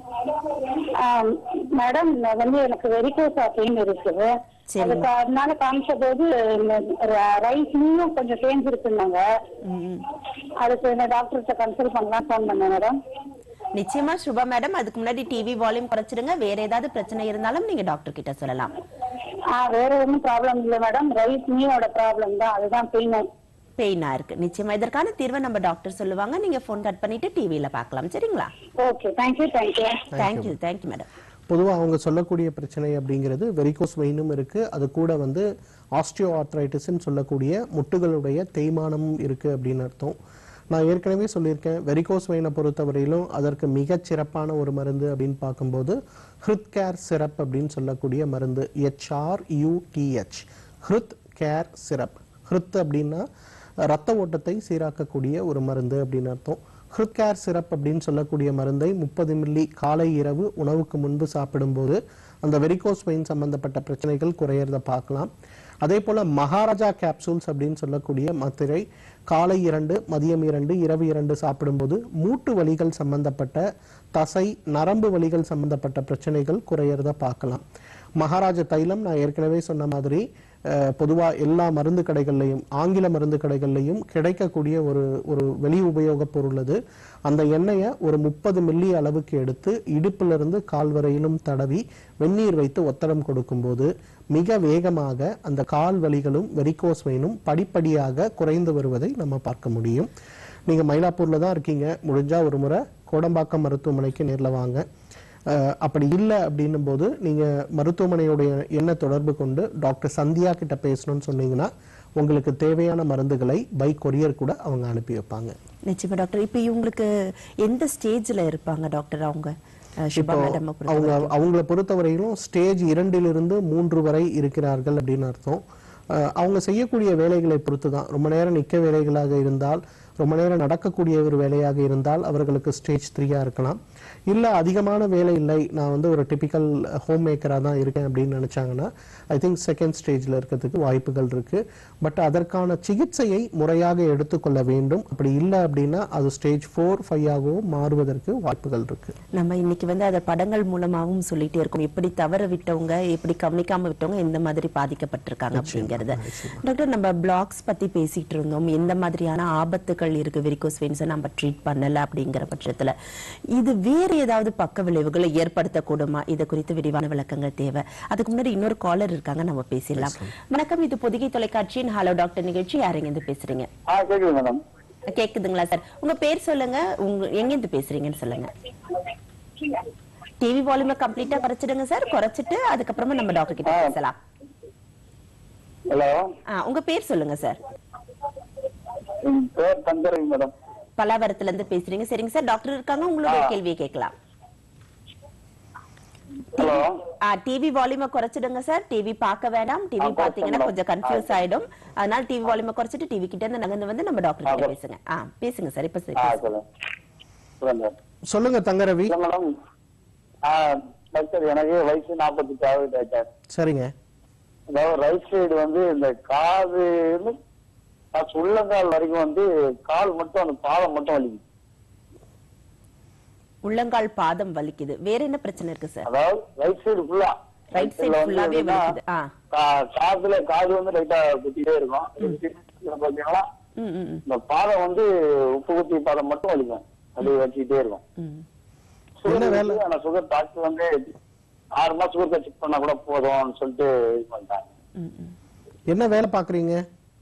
Speaker 3: ஆம், மேடம் நான் வந்து எனக்கு வெரிகோஸ் பெயின் இருக்குது
Speaker 1: சரி.
Speaker 3: அதுக்கு அதனால காமிச்ச போது ரைஸ் இன்னும் கொஞ்சம் சேஞ்ச் இருக்குன்னாங்க அதுக்கு இந்த டாக்டர்கிட்ட கன்சல்ட் பண்ணலாம் ஃபோன் பண்ணேன் மேடம்
Speaker 1: நிச்சயமா சுபா மேடம் அதுக்கு முன்னாடி டிவி வால்யூம் குறைச்சிடுங்க வேற ஏதாவது பிரச்சனை இருந்தாலும் நீங்க டாக்டர் கிட்ட சொல்லலாம்
Speaker 3: ஆ வேற ஒன்றும் ப்ராப்ளம் இல்லை மேடம் ரைஸ் மீனோட ப்ராப்ளம் தான் அதுதான் பெயின்
Speaker 1: பெயினா இருக்கு நிச்சயமா இதற்கான தீர்வை நம்ம டாக்டர் சொல்லுவாங்க நீங்க போன் கட் பண்ணிட்டு டிவில பார்க்கலாம் சரிங்களா
Speaker 3: okay thank you thank you
Speaker 1: thank you thank you madam
Speaker 2: பொதுவாக அவங்க சொல்லக்கூடிய பிரச்சனை அப்படிங்கிறது வெரிகோஸ் வெயினும் இருக்கு அது கூட வந்து ஆஸ்டியோ ஆர்த்ரைட்டிஸ்ன்னு சொல்லக்கூடிய முட்டுகளுடைய தேய்மானமும் இருக்கு அப்படின்னு அர்த்தம் நான் ஏற்கனவே சொல்லியிருக்கேன் வெரிகோஸ் வெயினை பொறுத்தவரையிலும் அதற்கு மிகச் சிறப்பான ஒரு மருந்து அப்படின்னு பார்க்கும்போது ஹிருத் கேர் சிரப் அப்படின்னு சொல்லக்கூடிய மருந்து HR UDH Hrudh care syrup Hrudh அப்படின்னா ரத்த ஓட்டத்தை சீராக்கக்கூடிய ஒரு மருந்து அப்படின்னு அர்த்தம் ஹிருத் கேர் சிரப் அப்படின்னு சொல்லக்கூடிய மருந்தை முப்பது மில்லி காலை இரவு உணவுக்கு முன்பு சாப்பிடும்போது அந்த வெரிகோஸ் வெயின் சம்பந்தப்பட்ட பிரச்சனைகள் குறையறத பார்க்கலாம் அதே போல மகாராஜா கேப்சூல்ஸ் அப்படின்னு சொல்லக்கூடிய மாத்திரை காலை இரண்டு மதியம் இரண்டு இரவு இரண்டு சாப்பிடும்போது மூட்டு வலிகள் சம்பந்தப்பட்ட தசை நரம்பு வலிகள் சம்பந்தப்பட்ட பிரச்சனைகள் குறையறத பார்க்கலாம் மகாராஜா தைலம் நான் ஏற்கனவே சொன்ன மாதிரி பொதுவா எல்லா மருந்து கடைகள்லையும் ஆங்கில மருந்து கடைகள்லையும் கிடைக்கக்கூடிய ஒரு ஒரு வெளி உபயோகப் பொருள் அது அந்த எண்ணெயை ஒரு முப்பது மில்லி அளவுக்கு எடுத்து இடுப்பிலிருந்து கால் வரையிலும் தடவி வெந்நீர் வைத்து ஒத்தடம் கொடுக்கும்போது மிக வேகமாக அந்த கால் வலிகளும் வெரிகோஸ் வெயினும் படிப்படியாக குறைந்து வருவதை நம்ம பார்க்க முடியும் நீங்க மயிலாப்பூர்ல தான் இருக்கீங்க முடிஞ்சா ஒரு முறை கோடம்பாக்கம் மருத்துவமனைக்கு நேர்ல வாங்க அஹ், அப்படி இல்லை அப்படின்னும் போது நீங்க மருத்துவமனையுடைய எண்ண தொடர்பு கொண்டு டாக்டர் சந்தியா கிட்ட பேசணும்னு சொன்னீங்கன்னா உங்களுக்கு தேவையான மருந்துகளை பை கொரியர் கூட அவங்க அனுப்பி வைப்பாங்க
Speaker 1: நிச்சயமா டாக்டர் இப்போ இவங்களுக்கு எந்த ஸ்டேஜ்ல இருப்பாங்க டாக்டர் அவங்க அஹ், சுபா
Speaker 2: இப்போ
Speaker 1: மேடம்
Speaker 2: அவங்க அவங்கள பொறுத்தவரையிலும் ஸ்டேஜ் இரண்டிலிருந்து மூன்று வரை இருக்கிறார்கள் அப்படின்னு அர்த்தம் அஹ் அவங்க செய்யக்கூடிய வேலைகளை பொறுத்து தான் ரொம்ப நேரம் நிற்க வேலைகளாக இருந்தால் ரொம்ப நேரம் நடக்கக்கூடிய ஒரு வேலையாக இருந்தால் அவர்களுக்கு ஸ்டேஜ் த்ரீயா இருக்கலாம் இல்ல அதிகமான வேலை இல்லை நான் வந்து ஒரு டிபிக்கல் ஹோம் மேக்கரா தான் இருக்கேன் அப்படின்னு நினைச்சாங்கன்னா ஐ திங்க் செகண்ட் ஸ்டேஜ்ல இருக்கிறதுக்கு வாய்ப்புகள் இருக்கு பட் அதற்கான சிகிச்சையை முறையாக எடுத்துக்கொள்ள வேண்டும் அப்படி இல்லை அப்படின்னா அது ஸ்டேஜ் ஃபோர் ஃபைவ் ஆகவும் மாறுவதற்கு வாய்ப்புகள் இருக்கு
Speaker 1: நம்ம இன்னைக்கு வந்து அதை படங்கள் மூலமாகவும் சொல்லிட்டே இருக்கோம் எப்படி தவற விட்டவங்க எப்படி கவனிக்காம விட்டவங்க எந்த மாதிரி பாதிக்கப்பட்டிருக்காங்க அப்படிங்கறத டாக்டர் நம்ம பிளாக்ஸ் பத்தி பேசிட்டு இருந்தோம் எந்த மாதிரியான ஆபத்துகள் இருக்கு வெரிகோஸ் வெயின்ஸை நம்ம ட்ரீட் பண்ணல அப்படிங்கிற பட்சத்துல இது வேற ஏதாவது பக்க விளைவுகளை ஏற்படுத்தக்கூடுமா இது குறித்து விரிவான விளக்கங்கள் தேவை அதுக்கு முன்னாடி இன்னொரு காலர் இருக்காங்க நம்ம பேசிடலாம் வணக்கம் இது பொதிகை தொலைக்காட்சியின் ஹலோ டாக்டர் நிகழ்ச்சி யாருங்க இருந்து பேசுறீங்க
Speaker 4: ஆ கேக்குது மேடம்
Speaker 1: கேக்குதுங்களா சார் உங்க பேர் சொல்லுங்க உங்க எங்க இருந்து பேசுறீங்கன்னு சொல்லுங்க டிவி வால்யூமை கம்ப்ளீட்டா குறைச்சிடுங்க சார் குறைச்சிட்டு அதுக்கப்புறமா நம்ம டாக்டர் கிட்ட பேசலாம்
Speaker 4: ஹலோ
Speaker 1: ஆ, உங்க பேர் சொல்லுங்க சார்
Speaker 4: என் பேர் தந்தரவி மேடம்
Speaker 1: பல்லாவரத்துல இருந்து பேசுறீங்க சரிங்க சார் டாக்டர் இருக்காங்க உங்களுடைய கேள்வியை கேட்கலாம்
Speaker 4: ஹலோ
Speaker 1: டிவி வால்யூமை குறைச்சிடுங்க சார் டிவி பார்க்க வேண்டாம் டிவி
Speaker 4: ஆ,
Speaker 1: பாத்தீங்கன்னா
Speaker 4: குறைச்சிடுங்க.
Speaker 1: கொஞ்சம் கன்ஃபியூஸ் ஆயிடும் அதனால டிவி வால்யூமை குறைச்சிட்டு டிவி கிட்ட இருந்து நகர்ந்து வந்து நம்ம டாக்டர் கிட்ட பேசுங்க ஆ பேசுங்க சார் இப்ப சரி
Speaker 4: ஆ
Speaker 1: பேசுங்க.
Speaker 4: சொல்லுங்க சொல்லுங்க
Speaker 2: சொல்லுங்க தங்கரவி
Speaker 4: இல்ல மேடம் ஆ டாக்டர் எனக்கு வயசு நாற்பத்தி ஆகுது டாக்டர்
Speaker 2: சரிங்க
Speaker 4: அதாவது ரைட் சைடு வந்து இந்த காது ஃபர்ஸ்ட் உள்ளங்கால் வரைக்கும் வந்து கால் மட்டும் அந்த பாதம் மட்டும் வலிக்குது
Speaker 1: உள்ளங்கால் பாதம் வலிக்குது வேற என்ன பிரச்சனை இருக்கு சார்
Speaker 4: அதாவது ரைட் சைடு ஃபுல்லா
Speaker 1: ரைட் சைடு ஃபுல்லாவே வலிக்குது ஆ
Speaker 4: காதுல காது வந்து லைட்டா குத்திட்டே இருக்கும் இதுல பாத்தீங்கன்னா
Speaker 1: ம் ம் ம்,
Speaker 4: இந்த பாதம் வந்து உப்பு குத்தி பாதம் மட்டும் வலிக்கும் அது வச்சுக்கிட்டே இருக்கும்
Speaker 1: ம்
Speaker 2: என்ன வேலை?
Speaker 4: சுகர் ஆனா சுகர் டாக்டர் வந்து ஆறு மாசம் சுகர் செக் பண்ணா கூட போதும்னு சொல்லிட்டு இது பண்ணிட்டாங்க
Speaker 1: ம் ம்
Speaker 2: என்ன வேலை பாக்குறீங்க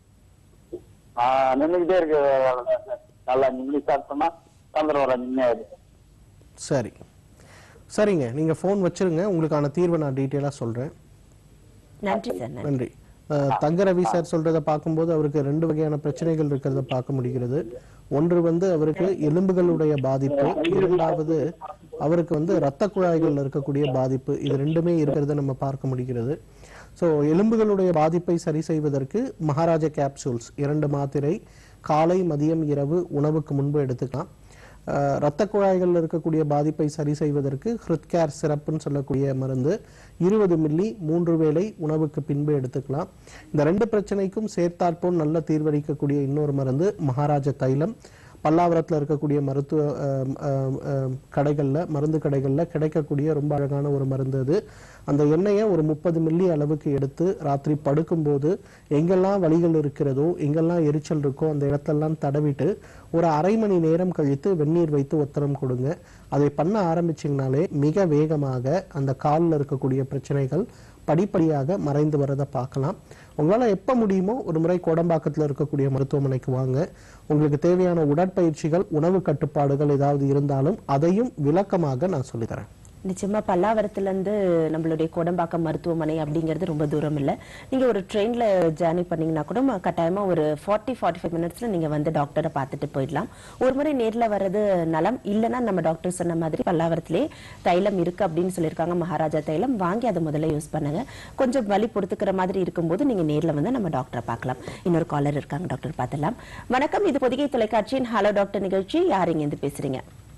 Speaker 4: நான் நின்றுகிட்டே இருக்க வேலை தான் சார். நல்லா நிம்மதி ஸ்டார்ட் பண்ணா சாயந்தரம் வர நிம்மதியாயிரு
Speaker 2: சரி சரிங்க நீங்க ஃபோன் வச்சிருங்க உங்களுக்கான தீர்வை நான் டீட்டெயிலா சொல்றேன்
Speaker 1: நன்றி சார் நன்றி
Speaker 2: நன்றி அஹ், தங்கரவி சார் சொல்றத பார்க்கும்போது அவருக்கு ரெண்டு வகையான பிரச்சனைகள் இருக்கிறத பார்க்க முடிகிறது ஒன்று வந்து அவருக்கு எலும்புகளுடைய பாதிப்பு இரண்டாவது அவருக்கு வந்து இரத்த குழாய்கள்ல இருக்கக்கூடிய பாதிப்பு இது ரெண்டுமே இருக்கிறத நம்ம பார்க்க முடிகிறது ஸோ எலும்புகளுடைய பாதிப்பை சரி செய்வதற்கு மகாராஜா கேப்சூல்ஸ் இரண்டு மாத்திரை காலை மதியம் இரவு உணவுக்கு முன்பு எடுத்துக்கலாம் அஹ், இரத்த குழாய்களில் இருக்கக்கூடிய பாதிப்பை சரி செய்வதற்கு ஹிருத்கேர் சிறப்புன்னு சொல்லக்கூடிய மருந்து இருபது மில்லி மூன்று வேளை உணவுக்கு பின்பு எடுத்துக்கலாம் இந்த ரெண்டு பிரச்சனைக்கும் சேர்த்தாற்போல் நல்ல தீர்வளிக்கக்கூடிய இன்னொரு மருந்து மகாராஜா தைலம் பல்லாவரத்தில் இருக்கக்கூடிய மருத்துவ அஹ், அஹ், அஹ், கடைகள்ல மருந்து கடைகள்ல கிடைக்கக்கூடிய ரொம்ப அழகான ஒரு மருந்து அது அந்த எண்ணெயை ஒரு முப்பது மில்லி அளவுக்கு எடுத்து ராத்திரி படுக்கும்போது எங்கெல்லாம் வலிகள் இருக்கிறதோ எங்கெல்லாம் எரிச்சல் இருக்கோ அந்த இடத்தெல்லாம் தடவிட்டு ஒரு அரை மணி நேரம் கழித்து வெந்நீர் வைத்து ஒத்தரம் கொடுங்க அதை பண்ண ஆரம்பிச்சிங்கனாலே மிக வேகமாக அந்த காலில் இருக்கக்கூடிய பிரச்சனைகள் படிப்படியாக மறைந்து வரதை பார்க்கலாம் உங்களால் எப்போ முடியுமோ ஒரு முறை கோடம்பாக்கத்தில் இருக்கக்கூடிய மருத்துவமனைக்கு வாங்க உங்களுக்கு தேவையான உடற்பயிற்சிகள் உணவு கட்டுப்பாடுகள் ஏதாவது இருந்தாலும் அதையும் விளக்கமாக நான் சொல்லித்தரேன்
Speaker 1: நிச்சயமா பல்லாவரத்துல இருந்து நம்மளுடைய கோடம்பாக்கம் மருத்துவமனை அப்படிங்கிறது ரொம்ப தூரம் இல்ல நீங்க ஒரு ட்ரெயின்ல ஜேர்னி பண்ணீங்கன்னா கூட ம- கட்டாயமா ஒரு ஃபார்ட்டி ஃபார்ட்டி ஃபைவ் மினிட்ஸ்ல நீங்க வந்து டாக்டரை பார்த்துட்டு போயிடலாம் ஒரு முறை நேர்ல வர்றது நலம் இல்லைன்னா நம்ம டாக்டர் சொன்ன மாதிரி பல்லாவரத்திலே தைலம் இருக்கு அப்படின்னு சொல்லியிருக்காங்க மகாராஜா தைலம் வாங்கி அதை முதல்ல யூஸ் பண்ணுங்க கொஞ்சம் வலி பொறுத்துக்கிற மாதிரி இருக்கும்போது நீங்க நேர்ல வந்து நம்ம டாக்டரை பார்க்கலாம் இன்னொரு காலர் இருக்காங்க டாக்டர் பார்த்துலாம் வணக்கம் இது பொதிகை தொலைக்காட்சியின் ஹலோ டாக்டர் நிகழ்ச்சி யார் இங்க இருந்து பேசுறீங்க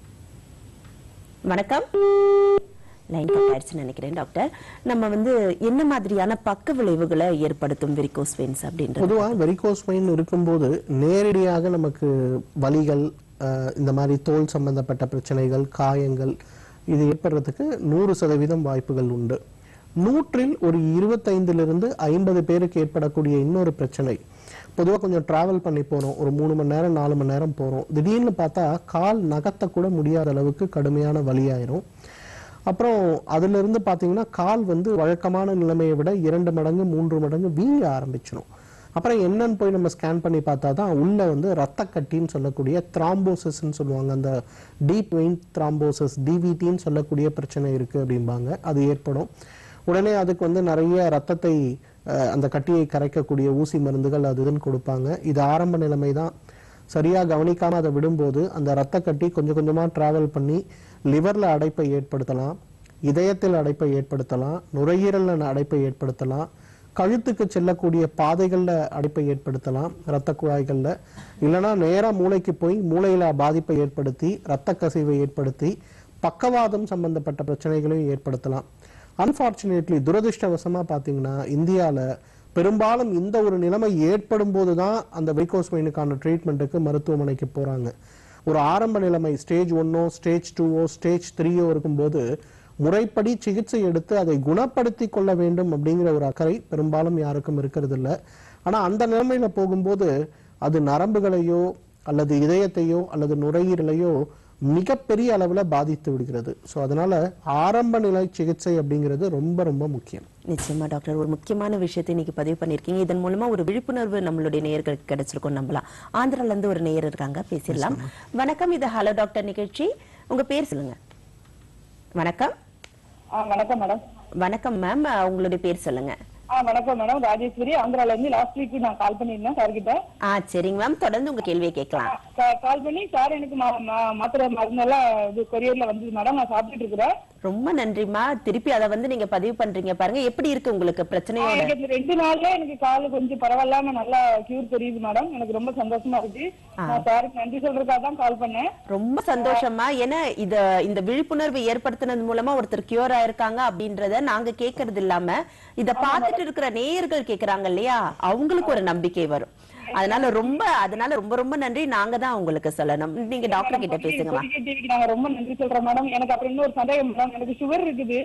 Speaker 1: வணக்கம் லைன் கட் ஆயிடுச்சுன்னு நினைக்கிறேன் டாக்டர் நம்ம வந்து என்ன மாதிரியான பக்க விளைவுகளை ஏற்படுத்தும் வெரிகோஸ் வெயின்ஸ் அப்படின்றது
Speaker 2: பொதுவா வெரிகோஸ் வெயின் இருக்கும்போது நேரடியாக நமக்கு வலிகள் அஹ், இந்த மாதிரி தோல் சம்பந்தப்பட்ட பிரச்சனைகள் காயங்கள் இது ஏற்படுறதுக்கு நூறு சதவீதம் வாய்ப்புகள் உண்டு நூற்றில் ஒரு இருபத்தைந்திலிருந்து ஐம்பது பேருக்கு ஏற்படக்கூடிய இன்னொரு பிரச்சனை பொதுவாக கொஞ்சம் டிராவல் பண்ணி போறோம் ஒரு மூணு மணி நேரம் நாலு மணி நேரம் போறோம் திடீர்னு பார்த்தா கால் நகத்த கூட முடியாத அளவுக்கு கடுமையான வலியாயிரும் அப்புறம் அதுல இருந்து பாத்தீங்கன்னா கால் வந்து வழக்கமான நிலைமையை விட இரண்டு மடங்கு மூன்று மடங்கு வீங்க ஆரம்பிச்சிடும் அப்புறம் என்னன்னு போய் நம்ம ஸ்கேன் பண்ணி பார்த்தா தான் உள்ள வந்து ரத்த கட்டின்னு சொல்லக்கூடிய த்ராம்போசிஸ்ன்னு சொல்லுவாங்க அந்த டீப் வெயின் த்ராம்போசிஸ் டிவிடின்னு சொல்லக்கூடிய பிரச்சனை இருக்கு அப்படிம்பாங்க அது ஏற்படும் உடனே அதுக்கு வந்து நிறைய ரத்தத்தை அஹ், அந்த கட்டியை கரைக்கக்கூடிய ஊசி மருந்துகள் அது இதுன்னு கொடுப்பாங்க இது ஆரம்ப நிலைமை தான் சரியா கவனிக்காம அதை விடும்போது அந்த ரத்த கட்டி கொஞ்சம் கொஞ்சமா டிராவல் பண்ணி லிவர்ல அடைப்பை ஏற்படுத்தலாம் இதயத்தில் அடைப்பை ஏற்படுத்தலாம் நுரையீரல்ல அடைப்பை ஏற்படுத்தலாம் கழுத்துக்கு செல்லக்கூடிய பாதைகள்ல அடைப்பை ஏற்படுத்தலாம் இரத்த குழாய்கள்ல இல்லைன்னா நேரா மூளைக்கு போய் மூளையில பாதிப்பை ஏற்படுத்தி இரத்த கசிவை ஏற்படுத்தி பக்கவாதம் சம்பந்தப்பட்ட பிரச்சனைகளையும் ஏற்படுத்தலாம் அன்பார்ச்சுனேட்லி துரதிர்ஷ்டவசமா பாத்தீங்கன்னா இந்தியால பெரும்பாலும் இந்த ஒரு நிலைமை ஏற்படும் போதுதான் அந்த வெரிகோஸ் வெயினுக்கான ட்ரீட்மெண்ட்டுக்கு மருத்துவமனைக்கு போறாங்க ஒரு ஆரம்ப நிலைமை ஸ்டேஜ் ஒன்னோ ஸ்டேஜ் டூவோ ஸ்டேஜ் த்ரீயோ இருக்கும்போது முறைப்படி சிகிச்சை எடுத்து அதை குணப்படுத்தி கொள்ள வேண்டும் அப்படிங்கிற ஒரு அக்கறை பெரும்பாலும் யாருக்கும் இருக்கிறது இல்ல ஆனா அந்த நிலைமையில போகும்போது அது நரம்புகளையோ அல்லது இதயத்தையோ அல்லது நுரையீரலையோ மிகப்பெரிய அளவுல பாதித்து விடுகிறது ஸோ அதனால ஆரம்ப நிலை சிகிச்சை அப்படிங்கிறது ரொம்ப ரொம்ப முக்கியம்
Speaker 1: நிச்சயமா டாக்டர் ஒரு முக்கியமான விஷயத்தை இன்னைக்கு பதிவு பண்ணிருக்கீங்க இதன் மூலமா ஒரு விழிப்புணர்வு நம்மளுடைய நேயர்களுக்கு கிடைச்சிருக்கும் நம்பலாம் ஆந்திரால இருந்து ஒரு நேயர் இருக்காங்க பேசிடலாம் வணக்கம் இது ஹலோ டாக்டர் நிகழ்ச்சி உங்க பேர் சொல்லுங்க வணக்கம்
Speaker 3: ஆ வணக்கம் மேடம்
Speaker 1: வணக்கம் மேம் உங்களுடைய பேர் சொல்லுங்க
Speaker 3: ஆ வணக்கம் மேடம் ராஜேஸ்வரி ஆந்திரால இருந்து லாஸ்ட் வீக் நான் கால் பண்ணியிருந்தேன் சார் கிட்ட
Speaker 1: ஆ சரிங்க மேம் தொடர்ந்து உங்க கேள்வியை கேட்கலாம்
Speaker 3: கா- கால் பண்ணி சார் எனக்கு மா- மா- மாத்திரை மருந்தெல்லாம் இது கொரியர்ல வந்தது மேடம் நான் சாப்பிட்டுட்டு இருக்கிறேன்
Speaker 1: ரொம்ப நன்றிம்மா திருப்பி அதை வந்து நீங்க பதிவு பண்றீங்க பாருங்க எப்படி இருக்கு உங்களுக்கு பிரச்சனையோட
Speaker 3: எனக்கு இந்த ரெண்டு நாள்ல எனக்கு கால் கொஞ்சம் பரவாயில்லாம நல்லா கியூர் தெரியுது மேடம் எனக்கு ரொம்ப சந்தோஷமா இருக்கு நான் சாருக்கு நன்றி சொல்றதுக்காக தான் கால் பண்ணேன்
Speaker 1: ரொம்ப சந்தோஷமா ஏன்னா இத இந்த விழிப்புணர்வு ஏற்படுத்தினது மூலமா ஒருத்தர் கியூர் ஆயிருக்காங்க அப்படின்றத நாங்க கேக்குறது இல்லாம இத பார்த்துட்டு இருக்கிற நேயர்கள் கேக்குறாங்க இல்லையா அவங்களுக்கு ஒரு நம்பிக்கை வரும் அதனால ரொம்ப அதனால ரொம்ப ரொம்ப நன்றி நாங்க தான் உங்களுக்கு சொல்லணும் நீங்க டாக்டர் கிட்ட பேசுங்கம்மா
Speaker 3: பொதிகை டிவிக்கு நாங்க ரொம்ப நன்றி சொல்றோம் மேடம் எனக்கு அப்புறம் இன்னொரு சந்தேகம் மேடம் எனக்கு சுகர் இருக்குது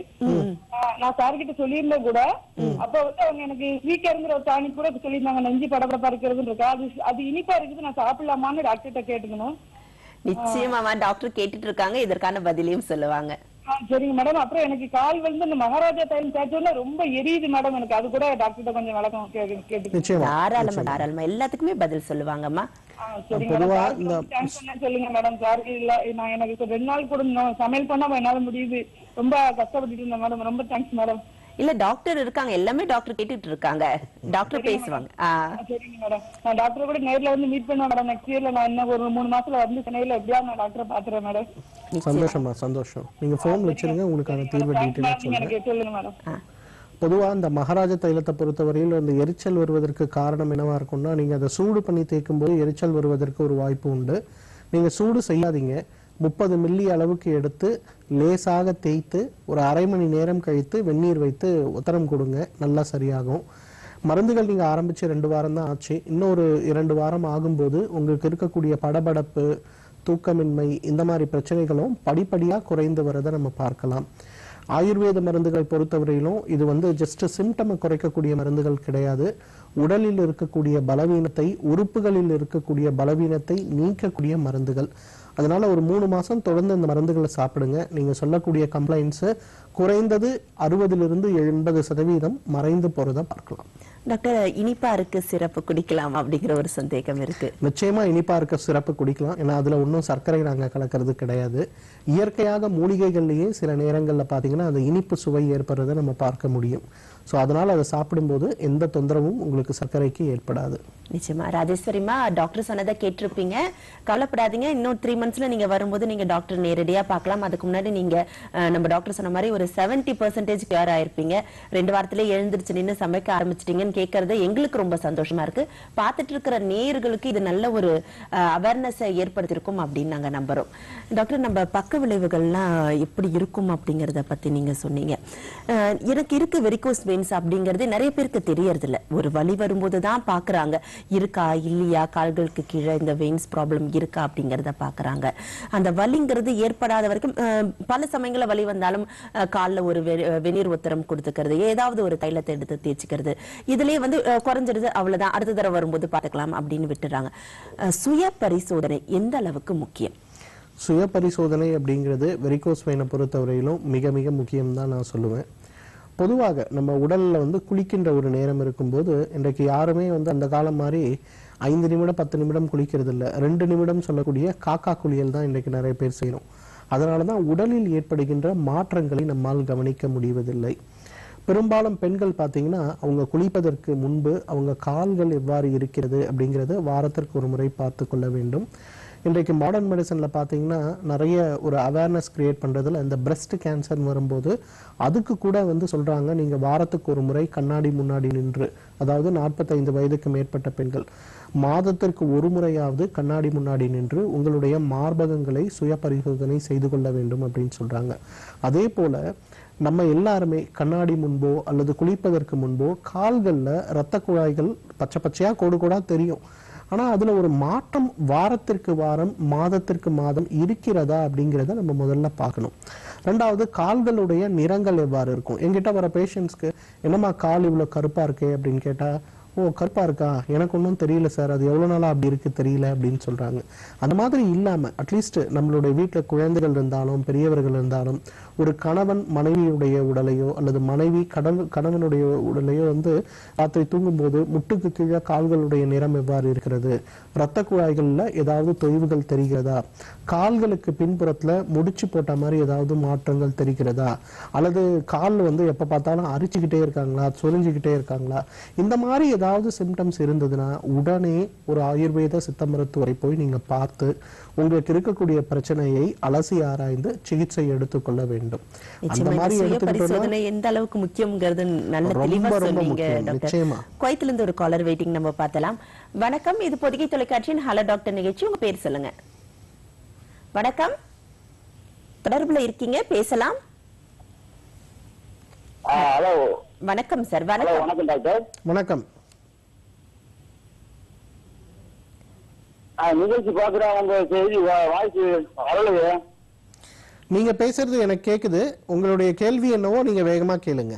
Speaker 3: ஆ, நான் சார் கிட்ட சொல்லியிருந்தேன் கூட அப்ப வந்து அவங்க எனக்கு ஸ்வீக்கருங்கிற ஒரு டானிக் கூட சொல்லியிருந்தாங்க நெஞ்சு படபடப்பா இருக்கிறதுன்னு இருக்கு அது அது இனிப்பா இருக்குது நான் சாப்பிடலாமான்னு டாக்டர்கிட்ட கேட்டுக்கணும்
Speaker 1: நிச்சயமாமா டாக்டர் கேட்டுட்டு இருக்காங்க இதற்கான பதிலையும் சொல்லுவாங்க
Speaker 3: ஆ, சரிங்க மேடம் அப்புறம் எனக்கு கால் வந்து இந்த மகாராஜா தைலம் தேய்ச்சோன்னா ரொம்ப எரியுது மேடம் எனக்கு அது கூட டாக்டர்கிட்ட கொஞ்சம் விளக்கம் கே- கேட்டுக்கணும்
Speaker 2: நிச்சயமா
Speaker 1: தாராளமா தாராளமா எல்லாத்துக்குமே பதில் சொல்லுவாங்க
Speaker 3: ஆ, சரிங்க மேடம்
Speaker 2: பொதுவா
Speaker 3: சாருக்கு
Speaker 2: இந்த-
Speaker 3: ரொம்ப thanks சொன்னேன்னு சொல்லுங்க மேடம் சாருக்கு இல்ல நான் எனக்கு இப்ப ரெண்டு நாள் கூட இன்னும் சமையல் பண்ணாம என்னால முடியுது ரொம்ப கஷ்டப்பட்டுட்டு இருந்தேன் மேடம் ரொம்ப தேங்க்ஸ் மேடம்
Speaker 1: இல்ல டாக்டர் இருக்காங்க எல்லாமே டாக்டர் கேட்டுட்டு இருக்காங்க டாக்டர் பேசுவாங்க ஆ
Speaker 3: சரிங்க மேடம் நான் டாக்டரை கூட நேர்ல வந்து மீட் பண்ணுவேன் மேடம் நெக்ஸ்ட் இயர்ல நான் இன்னும் ஒரு மூணு மாசத்துல வந்து சென்னையில எப்படியா நான் டாக்டரை பாத்துறேன் மேடம்
Speaker 2: சந்தோஷமா சந்தோஷம் நீங்க ஃபோன் வச்சிருங்க உங்களுக்கான தீர்வு டீட்டெயிலாக
Speaker 3: நீங்க
Speaker 2: சொல்றேன்
Speaker 3: எனக்கு சொல்லுங்க மேடம்
Speaker 1: ஆ.
Speaker 2: பொதுவா இந்த மகாராஜ தைலத்தை பொறுத்தவரையில் அந்த எரிச்சல் வருவதற்கு காரணம் என்னவா இருக்கும்னா நீங்க அதை சூடு பண்ணி தேய்க்கும் போது எரிச்சல் வருவதற்கு ஒரு வாய்ப்பு உண்டு நீங்க சூடு செய்யாதீங்க முப்பது மில்லி அளவுக்கு எடுத்து லேசாக தேய்த்து ஒரு அரை மணி நேரம் கழித்து வெந்நீர் வைத்து உத்தரம் கொடுங்க நல்லா சரியாகும் மருந்துகள் நீங்க ஆரம்பிச்சு ரெண்டு வாரம் தான் ஆச்சு இன்னொரு இரண்டு வாரம் ஆகும்போது உங்களுக்கு இருக்கக்கூடிய படபடப்பு தூக்கமின்மை இந்த மாதிரி பிரச்சனைகளும் படிப்படியா குறைந்து வரதை நம்ம பார்க்கலாம் ஆயுர்வேத மருந்துகள் பொறுத்தவரையிலும் இது வந்து ஜஸ்ட் சிம்டமை குறைக்கக்கூடிய மருந்துகள் கிடையாது உடலில் இருக்கக்கூடிய பலவீனத்தை உறுப்புகளில் இருக்கக்கூடிய பலவீனத்தை நீக்கக்கூடிய மருந்துகள் அதனால ஒரு மூணு மாசம் தொடர்ந்து இந்த மருந்துகளை சாப்பிடுங்க நீங்க சொல்லக்கூடிய கம்ப்ளைண்ட்ஸ் குறைந்தது அறுபதிலிருந்து எண்பது சதவீதம் மறைந்து போறதை பார்க்கலாம்
Speaker 1: டாக்டர் இனிப்பா இருக்கு சிறப்பு குடிக்கலாம் அப்படிங்கிற ஒரு சந்தேகம் இருக்கு
Speaker 2: நிச்சயமா இனிப்பா இருக்க சிறப்பு குடிக்கலாம் ஏன்னா அதுல ஒன்றும் சர்க்கரை நாங்க கலக்கிறது கிடையாது இயற்கையாக மூலிகைகள்லயே சில நேரங்கள்ல பாத்தீங்கன்னா அந்த இனிப்பு சுவை ஏற்படுறதை நம்ம பார்க்க முடியும் ஸோ அதனால அதை சாப்பிடும்போது எந்த தொந்தரவும் உங்களுக்கு சர்க்கரைக்கு ஏற்படாது
Speaker 1: நிச்சயமா ராஜேஸ்வரிமா டாக்டர் சொன்னதை கேட்டிருப்பீங்க கவலைப்படாதீங்க இன்னும் த்ரீ மந்த்ஸ்ல நீங்க வரும்போது நீங்க டாக்டர் நேரடியா பார்க்கலாம் அதுக்கு முன்னாடி நீங்க அஹ், நம்ம டாக்டர் சொன்ன மாதிரி ஒரு செவன்டி பர்சன்டேஜ் கிளியர் ஆயிருப்பீங்க ரெண்டு வாரத்திலே எழுந்திருச்சு நின்று சமைக்க ஆரம்பிச்சிட்டீங்கன்னு கேட்கறது எங்களுக்கு ரொம்ப சந்தோஷமா இருக்கு பார்த்துட்டு இருக்கிற நேயர்களுக்கு இது நல்ல ஒரு அவேர்னஸ் ஏற்படுத்தியிருக்கும் அப்படின்னு நாங்க நம்புறோம் டாக்டர் நம்ம பக்க விளைவுகள்லாம் எப்படி இருக்கும் அப்படிங்கறத பத்தி நீங்க சொன்னீங்க அஹ், எனக்கு இருக்கு வெரிகோஸ் வெயின் வெயின்ஸ் அப்படிங்கறது நிறைய பேருக்கு தெரியறது இல்ல ஒரு வலி வரும்போது தான் பாக்குறாங்க இருக்கா இல்லையா கால்களுக்கு கீழே இந்த வெயின்ஸ் ப்ராப்ளம் இருக்கா அப்படிங்கறத பாக்குறாங்க அந்த வலிங்கிறது ஏற்படாத வரைக்கும் அஹ், பல சமயங்கள்ல வலி வந்தாலும் அஹ், கால்ல ஒரு வெ- வெந்நீர் உத்தரம் கொடுத்துக்கிறது ஏதாவது ஒரு தைலத்தை எடுத்து தேய்ச்சிக்கிறது இதுலயே வந்து அஹ், குறைஞ்சிருது அவ்வளவுதான் அடுத்த தடவை வரும்போது பாத்துக்கலாம் அப்படின்னு விட்டுறாங்க அஹ், சுய பரிசோதனை எந்த அளவுக்கு முக்கியம்
Speaker 2: சுய பரிசோதனை அப்படிங்கிறது வெரிகோஸ் வெயினை பொறுத்தவரையிலும் மிக மிக முக்கியம் தான் நான் சொல்லுவேன் பொதுவாக நம்ம உடல்ல வந்து குளிக்கின்ற ஒரு நேரம் இருக்கும்போது இன்றைக்கு யாருமே வந்து அந்த காலம் மாதிரி ஐந்து நிமிடம் பத்து நிமிடம் குளிக்கிறது இல்ல ரெண்டு நிமிடம் சொல்லக்கூடிய காக்கா குளியல் தான் இன்றைக்கு நிறைய பேர் செய்யணும் அதனால தான் உடலில் ஏற்படுகின்ற மாற்றங்களை நம்மால் கவனிக்க முடிவதில்லை பெரும்பாலும் பெண்கள் பார்த்தீங்கன்னா அவங்க குளிப்பதற்கு முன்பு அவங்க கால்கள் எவ்வாறு இருக்கிறது அப்படிங்கிறத வாரத்திற்கு ஒரு முறை பார்த்து கொள்ள வேண்டும் இன்றைக்கு மாடர்ன் மெடிசன்ல பார்த்தீங்கன்னா நிறைய ஒரு அவேர்னஸ் கிரியேட் பண்றதுல இந்த பிரஸ்ட் கேன்சர் வரும்போது அதுக்கு கூட வந்து சொல்றாங்க நீங்க வாரத்துக்கு ஒரு முறை கண்ணாடி முன்னாடி நின்று அதாவது நாற்பத்தைந்து வயதுக்கு மேற்பட்ட பெண்கள் மாதத்திற்கு ஒரு முறையாவது கண்ணாடி முன்னாடி நின்று உங்களுடைய மார்பகங்களை சுய பரிசோதனை செய்து கொள்ள வேண்டும் அப்படின்னு சொல்றாங்க அதே போல நம்ம எல்லாருமே கண்ணாடி முன்போ அல்லது குளிப்பதற்கு முன்போ கால்கள்ல இரத்த குழாய்கள் பச்சை பச்சையா கோடு கோடா தெரியும் ஆனா அதுல ஒரு மாற்றம் வாரத்திற்கு வாரம் மாதத்திற்கு மாதம் இருக்கிறதா அப்படிங்கிறத நம்ம முதல்ல பார்க்கணும் ரெண்டாவது கால்களுடைய நிறங்கள் எவ்வாறு இருக்கும் எங்கிட்ட வர பேஷண்ட்ஸ்க்கு என்னம்மா கால் இவ்வளவு கருப்பா இருக்கே அப்படின்னு கேட்டா ஓ கருப்பா இருக்கா எனக்கு ஒன்றும் தெரியல சார் அது எவ்வளவு நாளா அப்படி இருக்கு தெரியல அப்படின்னு சொல்றாங்க அந்த மாதிரி இல்லாம அட்லீஸ்ட் நம்மளுடைய வீட்டுல குழந்தைகள் இருந்தாலும் பெரியவர்கள் இருந்தாலும் ஒரு கணவன் மனைவியுடைய உடலையோ அல்லது மனைவி கணவன் கணவனுடைய உடலையோ வந்து ராத்திரி தூங்கும்போது முட்டுக்கு கீழே கால்களுடைய நிறம் எவ்வாறு இருக்கிறது இரத்த குழாய்கள்ல ஏதாவது தொய்வுகள் தெரிகிறதா கால்களுக்கு பின்புறத்துல முடிச்சு போட்ட மாதிரி ஏதாவது மாற்றங்கள் தெரிகிறதா அல்லது கால் வந்து எப்ப பார்த்தாலும் அரிச்சுக்கிட்டே இருக்காங்களா சொரிஞ்சுக்கிட்டே இருக்காங்களா இந்த மாதிரி ஏதாவது சிம்டம்ஸ் இருந்ததுன்னா உடனே ஒரு ஆயுர்வேத சித்த மருத்துவரை போய் நீங்க பார்த்து உங்களுக்கு இருக்கக்கூடிய பிரச்சனையை அலசி ஆராய்ந்து சிகிச்சை எடுத்துக்கொள்ள வேண்டும் அந்த
Speaker 1: நிச்சயமா இந்த
Speaker 2: மாதிரி
Speaker 1: சுய
Speaker 2: எடுத்துக்கிட்டோம்னா
Speaker 1: பரிசோதனை எந்த அளவுக்கு முக்கியங்கிறது நல்ல
Speaker 2: ரொம்ப,
Speaker 1: தெளிவா
Speaker 2: ரொம்ப
Speaker 1: சொன்னீங்க
Speaker 2: முக்கியம்.
Speaker 1: டாக்டர்
Speaker 2: நிச்சயமா.
Speaker 1: குவைத்துல இருந்து ஒரு காலர் வெயிட்டிங் நம்ம பார்த்தலாம் வணக்கம் இது பொதிகை தொலைக்காட்சியின் ஹலோ டாக்டர் நிகழ்ச்சி உங்க பேர் சொல்லுங்க வணக்கம் தொடர்புல இருக்கீங்க பேசலாம்
Speaker 4: ஹலோ
Speaker 1: வணக்கம் சார்
Speaker 4: ஹலோ
Speaker 1: வணக்கம்
Speaker 4: வணக்கம் டாக்டர்
Speaker 2: வணக்கம்
Speaker 4: ஆ, நிகழ்ச்சி பாக்குறேன் உங்க செய்தி வாய்ஸ் வரலையே
Speaker 2: நீங்க பேசுறது எனக்கு கேக்குது உங்களுடைய கேள்வி என்னவோ நீங்க வேகமா கேளுங்க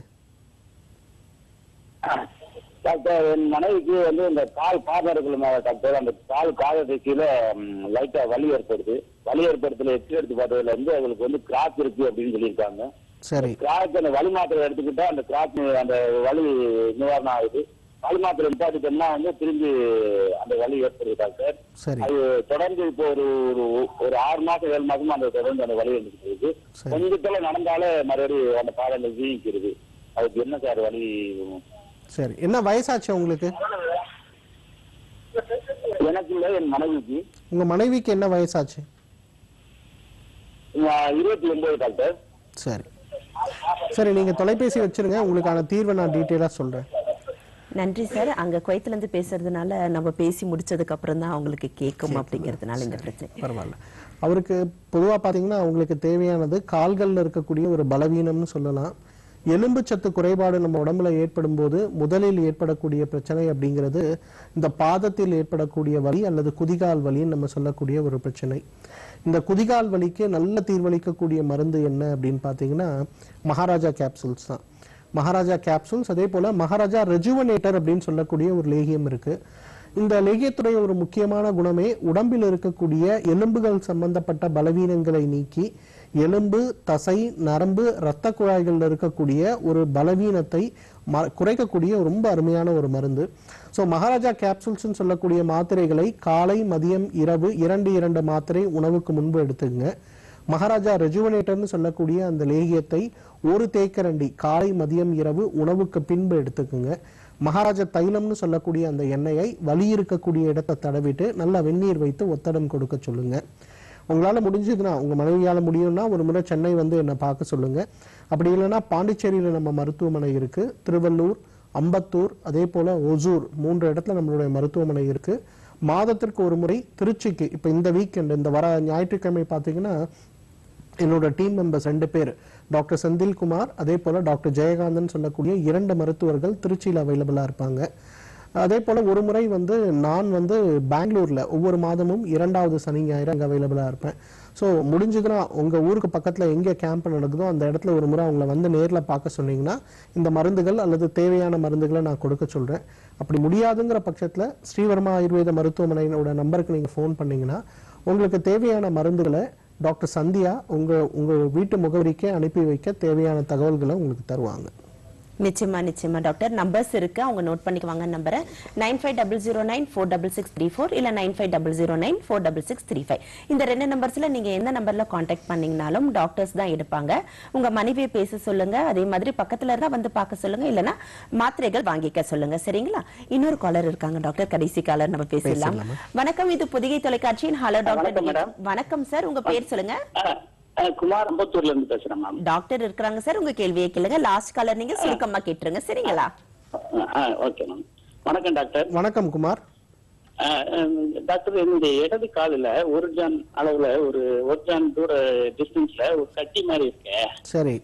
Speaker 4: டாக்டர் என் மனைவிக்கு வந்து இந்த கால் பாதம் இருக்குல்ல டாக்டர் அந்த கால் பாதத்துக்கு கீழே லைட்டா வலி ஏற்படுது வலி ஏற்படுத்தல எக்ஸ்ரே எடுத்து பார்த்ததுல இருந்து அவங்களுக்கு வந்து கிராக் இருக்கு அப்படின்னு சொல்லியிருக்காங்க
Speaker 2: சரி
Speaker 4: கிராக் அந்த வலி மாத்திரை எடுத்துக்கிட்டா அந்த கிராக் அந்த வலி நிவாரணம் ஆகுது வலி மாத்திரை நிப்பாட்டிட்டோம்னா வந்து திரும்பி அந்த வலி ஏற்படுது டாக்டர்
Speaker 2: சரி
Speaker 4: அது தொடர்ந்து இப்போ ஒரு ஒரு ஒரு ஆறு மாசம் ஏழு மாசமா அந்த தொடர்ந்து அந்த வலி வந்துட்டு இருக்கு
Speaker 2: சரி.
Speaker 4: கொஞ்சத்துல நடந்தாலே மறுபடியும் அந்த பாதங்கள் வீங்கிக்கிறது அதுக்கு என்ன சார் வழி
Speaker 2: சரி என்ன வயசாச்சு உங்களுக்கு
Speaker 4: எனக்கு இல்ல என் மனைவிக்கு
Speaker 2: உங்க மனைவிக்கு என்ன வயசாச்சு
Speaker 4: ஆஹ் இருபத்தி ஒன்பது டாக்டர்
Speaker 2: சரி சரி நீங்க தொலைபேசி வச்சிருங்க உங்களுக்கான தீர்வை நான் டீட்டெயிலா சொல்றேன்
Speaker 1: நன்றி சார் அங்க குவைத்துல இருந்து பேசுறதுனால நம்ம பேசி முடிச்சதுக்கு அப்புறம் தான் அவங்களுக்கு கேட்கும் அப்படிங்கறதுனால இந்த பிரச்சனை
Speaker 2: பரவாயில்ல அவருக்கு பொதுவா பாத்தீங்கன்னா அவங்களுக்கு தேவையானது கால்கள்ல இருக்கக்கூடிய ஒரு பலவீனம்னு சொல்லலாம் எலும்பு சத்து குறைபாடு நம்ம உடம்புல ஏற்படும் போது முதலில் ஏற்படக்கூடிய பிரச்சனை அப்படிங்கிறது இந்த பாதத்தில் ஏற்படக்கூடிய வலி அல்லது குதிகால் வலின்னு நம்ம சொல்லக்கூடிய ஒரு பிரச்சனை இந்த குதிகால் வலிக்கு நல்ல தீர்வளிக்கக்கூடிய மருந்து என்ன அப்படின்னு பார்த்தீங்கன்னா மகாராஜா கேப்சூல்ஸ் தான் மகாராஜா கேப்சூல்ஸ் அதே போல மகாராஜா ரெஜுவனேட்டர் அப்படின்னு சொல்லக்கூடிய ஒரு லேகியம் இருக்கு இந்த லேகியத்துடைய ஒரு முக்கியமான குணமே உடம்பில் இருக்கக்கூடிய எலும்புகள் சம்பந்தப்பட்ட பலவீனங்களை நீக்கி எலும்பு தசை நரம்பு இரத்த குழாய்கள்ல இருக்கக்கூடிய ஒரு பலவீனத்தை ம- குறைக்கக்கூடிய ரொம்ப அருமையான ஒரு மருந்து ஸோ மகாராஜா கேப்சூல்ஸ்னு சொல்லக்கூடிய மாத்திரைகளை காலை மதியம் இரவு இரண்டு இரண்டு மாத்திரை உணவுக்கு முன்பு எடுத்துங்க மகாராஜா ரெஜுவனேட்டர்னு சொல்லக்கூடிய அந்த லேகியத்தை ஒரு தேக்கரண்டி காலை மதியம் இரவு உணவுக்கு பின்பு எடுத்துக்குங்க மகாராஜா தைலம்னு சொல்லக்கூடிய அந்த எண்ணெயை வலி இருக்கக்கூடிய இடத்தை தடவிட்டு நல்லா வெந்நீர் வைத்து ஒத்தடம் கொடுக்க சொல்லுங்க உங்களால முடிஞ்சதுன்னா உங்க மனைவியால முடியும்னா ஒரு முறை சென்னை வந்து என்னை பார்க்க சொல்லுங்க அப்படி இல்லைன்னா பாண்டிச்சேரியில நம்ம மருத்துவமனை இருக்கு திருவள்ளூர் அம்பத்தூர் அதே போல ஒசூர் மூன்று இடத்துல நம்மளுடைய மருத்துவமனை இருக்கு மாதத்திற்கு ஒரு முறை திருச்சிக்கு இப்ப இந்த வீக்கெண்ட் இந்த வர ஞாயிற்றுக்கிழமை பார்த்தீங்கன்னா என்னோட டீம் மெம்பர்ஸ் ரெண்டு பேர் டாக்டர் செந்தில்குமார் அதே போல டாக்டர் ஜெயகாந்தன் சொல்லக்கூடிய இரண்டு மருத்துவர்கள் திருச்சியில் அவைலபிளா இருப்பாங்க அதே போல ஒரு முறை வந்து நான் வந்து பெங்களூர்ல ஒவ்வொரு மாதமும் இரண்டாவது சனி ஞாயிறு அங்கே அவைலபிளா இருப்பேன் ஸோ முடிஞ்சதுன்னா உங்க ஊருக்கு பக்கத்துல எங்க கேம்ப் நடக்குதோ அந்த இடத்துல ஒரு முறை அவங்கள வந்து நேர்ல பார்க்க சொன்னீங்கன்னா இந்த மருந்துகள் அல்லது தேவையான மருந்துகளை நான் கொடுக்க சொல்றேன் அப்படி முடியாதுங்கிற பட்சத்துல ஸ்ரீவர்மா ஆயுர்வேத மருத்துவமனையோட நம்பருக்கு நீங்க ஃபோன் பண்ணீங்கன்னா உங்களுக்கு தேவையான மருந்துகளை டாக்டர் சந்தியா உங்க உங்க வீட்டு முகவரிக்கே அனுப்பி வைக்க தேவையான தகவல்களை உங்களுக்கு தருவாங்க
Speaker 1: நிச்சயமா நிச்சயமா டாக்டர் நம்பர்ஸ் இருக்கு அவங்க நோட் பண்ணிக்குவாங்க நம்பரை nine five double zero nine four double six three four இல்ல nine five double zero nine four double six three five இந்த ரெண்டு நம்பர்ஸ்ல நீங்க எந்த நம்பர்ல காண்டாக்ட் பண்ணீங்கனாலும் டாக்டர்ஸ் தான் எடுப்பாங்க உங்க மனைவியை பேச சொல்லுங்க அதே மாதிரி பக்கத்துல இருந்தா வந்து பார்க்க சொல்லுங்க இல்லனா மாத்திரைகள் வாங்கிக்க சொல்லுங்க சரிங்களா இன்னொரு காலர் இருக்காங்க டாக்டர் கடைசி காலர் நம்ம பேசலாம் வணக்கம் இது புதிகை தொலைக்காட்சியின் ஹலோ டாக்டர்
Speaker 6: வணக்கம்,
Speaker 1: நிகழ்ச்சி.
Speaker 6: மேடம்.
Speaker 1: வணக்கம் சார் உங்க பேர் சொல்லுங்க
Speaker 6: ஆ, ஆ, குமார் அம்பத்தூர்ல இருந்து பேசுறேன் மேம்
Speaker 1: டாக்டர் இருக்கிறாங்க சார் உங்க கேள்வியை கேளுங்க லாஸ்ட் காலர் நீங்க சுருக்கமா கேட்டுருங்க சரிங்களா
Speaker 6: ஓகே மேம் வணக்கம் டாக்டர்
Speaker 2: வணக்கம் குமார்
Speaker 6: ஆ, ம், டாக்டர் என்னுடைய இடது காலில் ஒரு ஜான் அளவுல ஒரு ஒரு ஜான் தூர டிஸ்டன்ஸ்ல ஒரு கட்டி மாதிரி இருக்கு
Speaker 2: சரி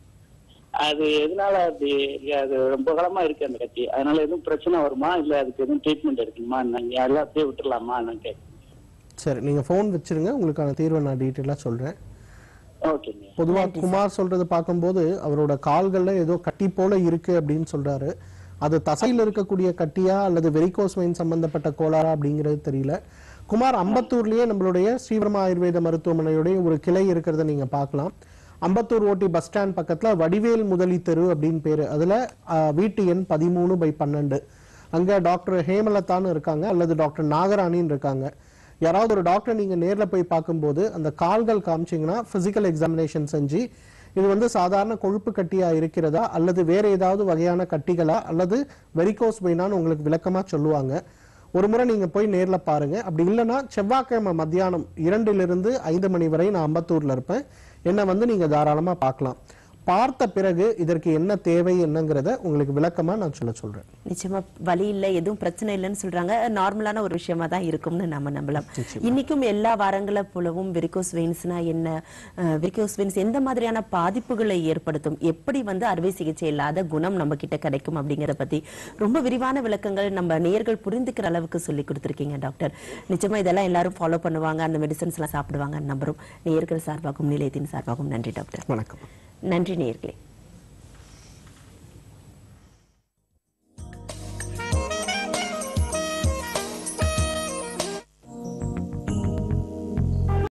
Speaker 6: அது எதனால அது அது ரொம்ப காலமா இருக்கு அந்த கட்டி அதனால எதுவும் பிரச்சனை வருமா இல்ல அதுக்கு எதுவும் ட்ரீட்மெண்ட் எடுக்கணுமா நீங்க எல்லாம் அப்படியே விட்டுறலாமா நான் கேட்க
Speaker 2: சரி நீங்க ஃபோன் வச்சிருங்க உங்களுக்கான தீர்வை நான் டீட்டெயிலாக சொல்றேன்
Speaker 6: ஓகேங்க
Speaker 2: பொதுவா குமார் சொல்றது பார்க்கும்போது அவரோட கால்கள்ல ஏதோ கட்டி போல இருக்கு அப்படின்னு சொல்றாரு அது தசையில் இருக்கக்கூடிய கட்டியா அல்லது வெரிகோஸ் வெயின் சம்பந்தப்பட்ட கோளாறா அப்படிங்கிறது தெரியல குமார் அம்பத்தூர்லயே நம்மளுடைய ஸ்ரீவர்மா ஆயுர்வேத மருத்துவமனையுடைய ஒரு கிளை இருக்கிறத நீங்க பார்க்கலாம் அம்பத்தூர் ஓட்டி பஸ் ஸ்டாண்ட் பக்கத்துல வடிவேல் முதலி தெரு அப்படின்னு பேரு அதுல ஆஹ், வீட்டு எண் பதிமூணு பை பன்னெண்டு அங்க டாக்டர் ஹேமலதான்னு இருக்காங்க அல்லது டாக்டர் நாகராணின்னு இருக்காங்க யாராவது ஒரு டாக்டர் நீங்க நேர்ல போய் பார்க்கும்போது அந்த கால்கள் காமிச்சீங்கன்னா பிசிக்கல் எக்ஸாமினேஷன் செஞ்சு இது வந்து சாதாரண கொழுப்பு கட்டியா இருக்கிறதா அல்லது வேற ஏதாவது வகையான கட்டிகளா அல்லது வெரிகோஸ் வெயினான்னு உங்களுக்கு விளக்கமா சொல்லுவாங்க ஒரு முறை நீங்க போய் நேர்ல பாருங்க அப்படி இல்லைன்னா செவ்வாய்க்கிழமை மத்தியானம் இரண்டிலிருந்து ஐந்து மணி வரை நான் அம்பத்தூர்ல இருப்பேன் என்ன வந்து நீங்க தாராளமா பார்க்கலாம் பார்த்த பிறகு இதற்கு என்ன தேவை என்னங்கிறத உங்களுக்கு விளக்கமா நான் சொல்ல சொல்றேன்
Speaker 1: நிச்சயமா வலி இல்ல எதுவும் பிரச்சனை இல்லைன்னு சொல்றாங்க நார்மலான ஒரு விஷயமா தான் இருக்கும்னு நம்ம நம்பலாம் இன்னைக்கும் எல்லா வாரங்கள போலவும் வெரிகோஸ் வெயின்ஸ்னா என்ன வெரிகோஸ் வெயின்ஸ் எந்த மாதிரியான பாதிப்புகளை ஏற்படுத்தும் எப்படி வந்து அறுவை சிகிச்சை இல்லாத குணம் நம்ம கிட்ட கிடைக்கும் அப்படிங்கறத பத்தி ரொம்ப விரிவான விளக்கங்கள் நம்ம நேயர்கள் புரிந்துக்கிற அளவுக்கு சொல்லி கொடுத்துருக்கீங்க டாக்டர் நிச்சயமா இதெல்லாம் எல்லாரும் ஃபாலோ பண்ணுவாங்க அந்த மெடிசன்ஸ் எல்லாம் சாப்பிடுவாங்க நம்புறோம் நேயர்கள் சார்பாகவும் நிலையத்தின் சார்பாகவும் நன்றி டாக்டர்
Speaker 2: வணக்கம்
Speaker 1: நன்றி நேயர்களே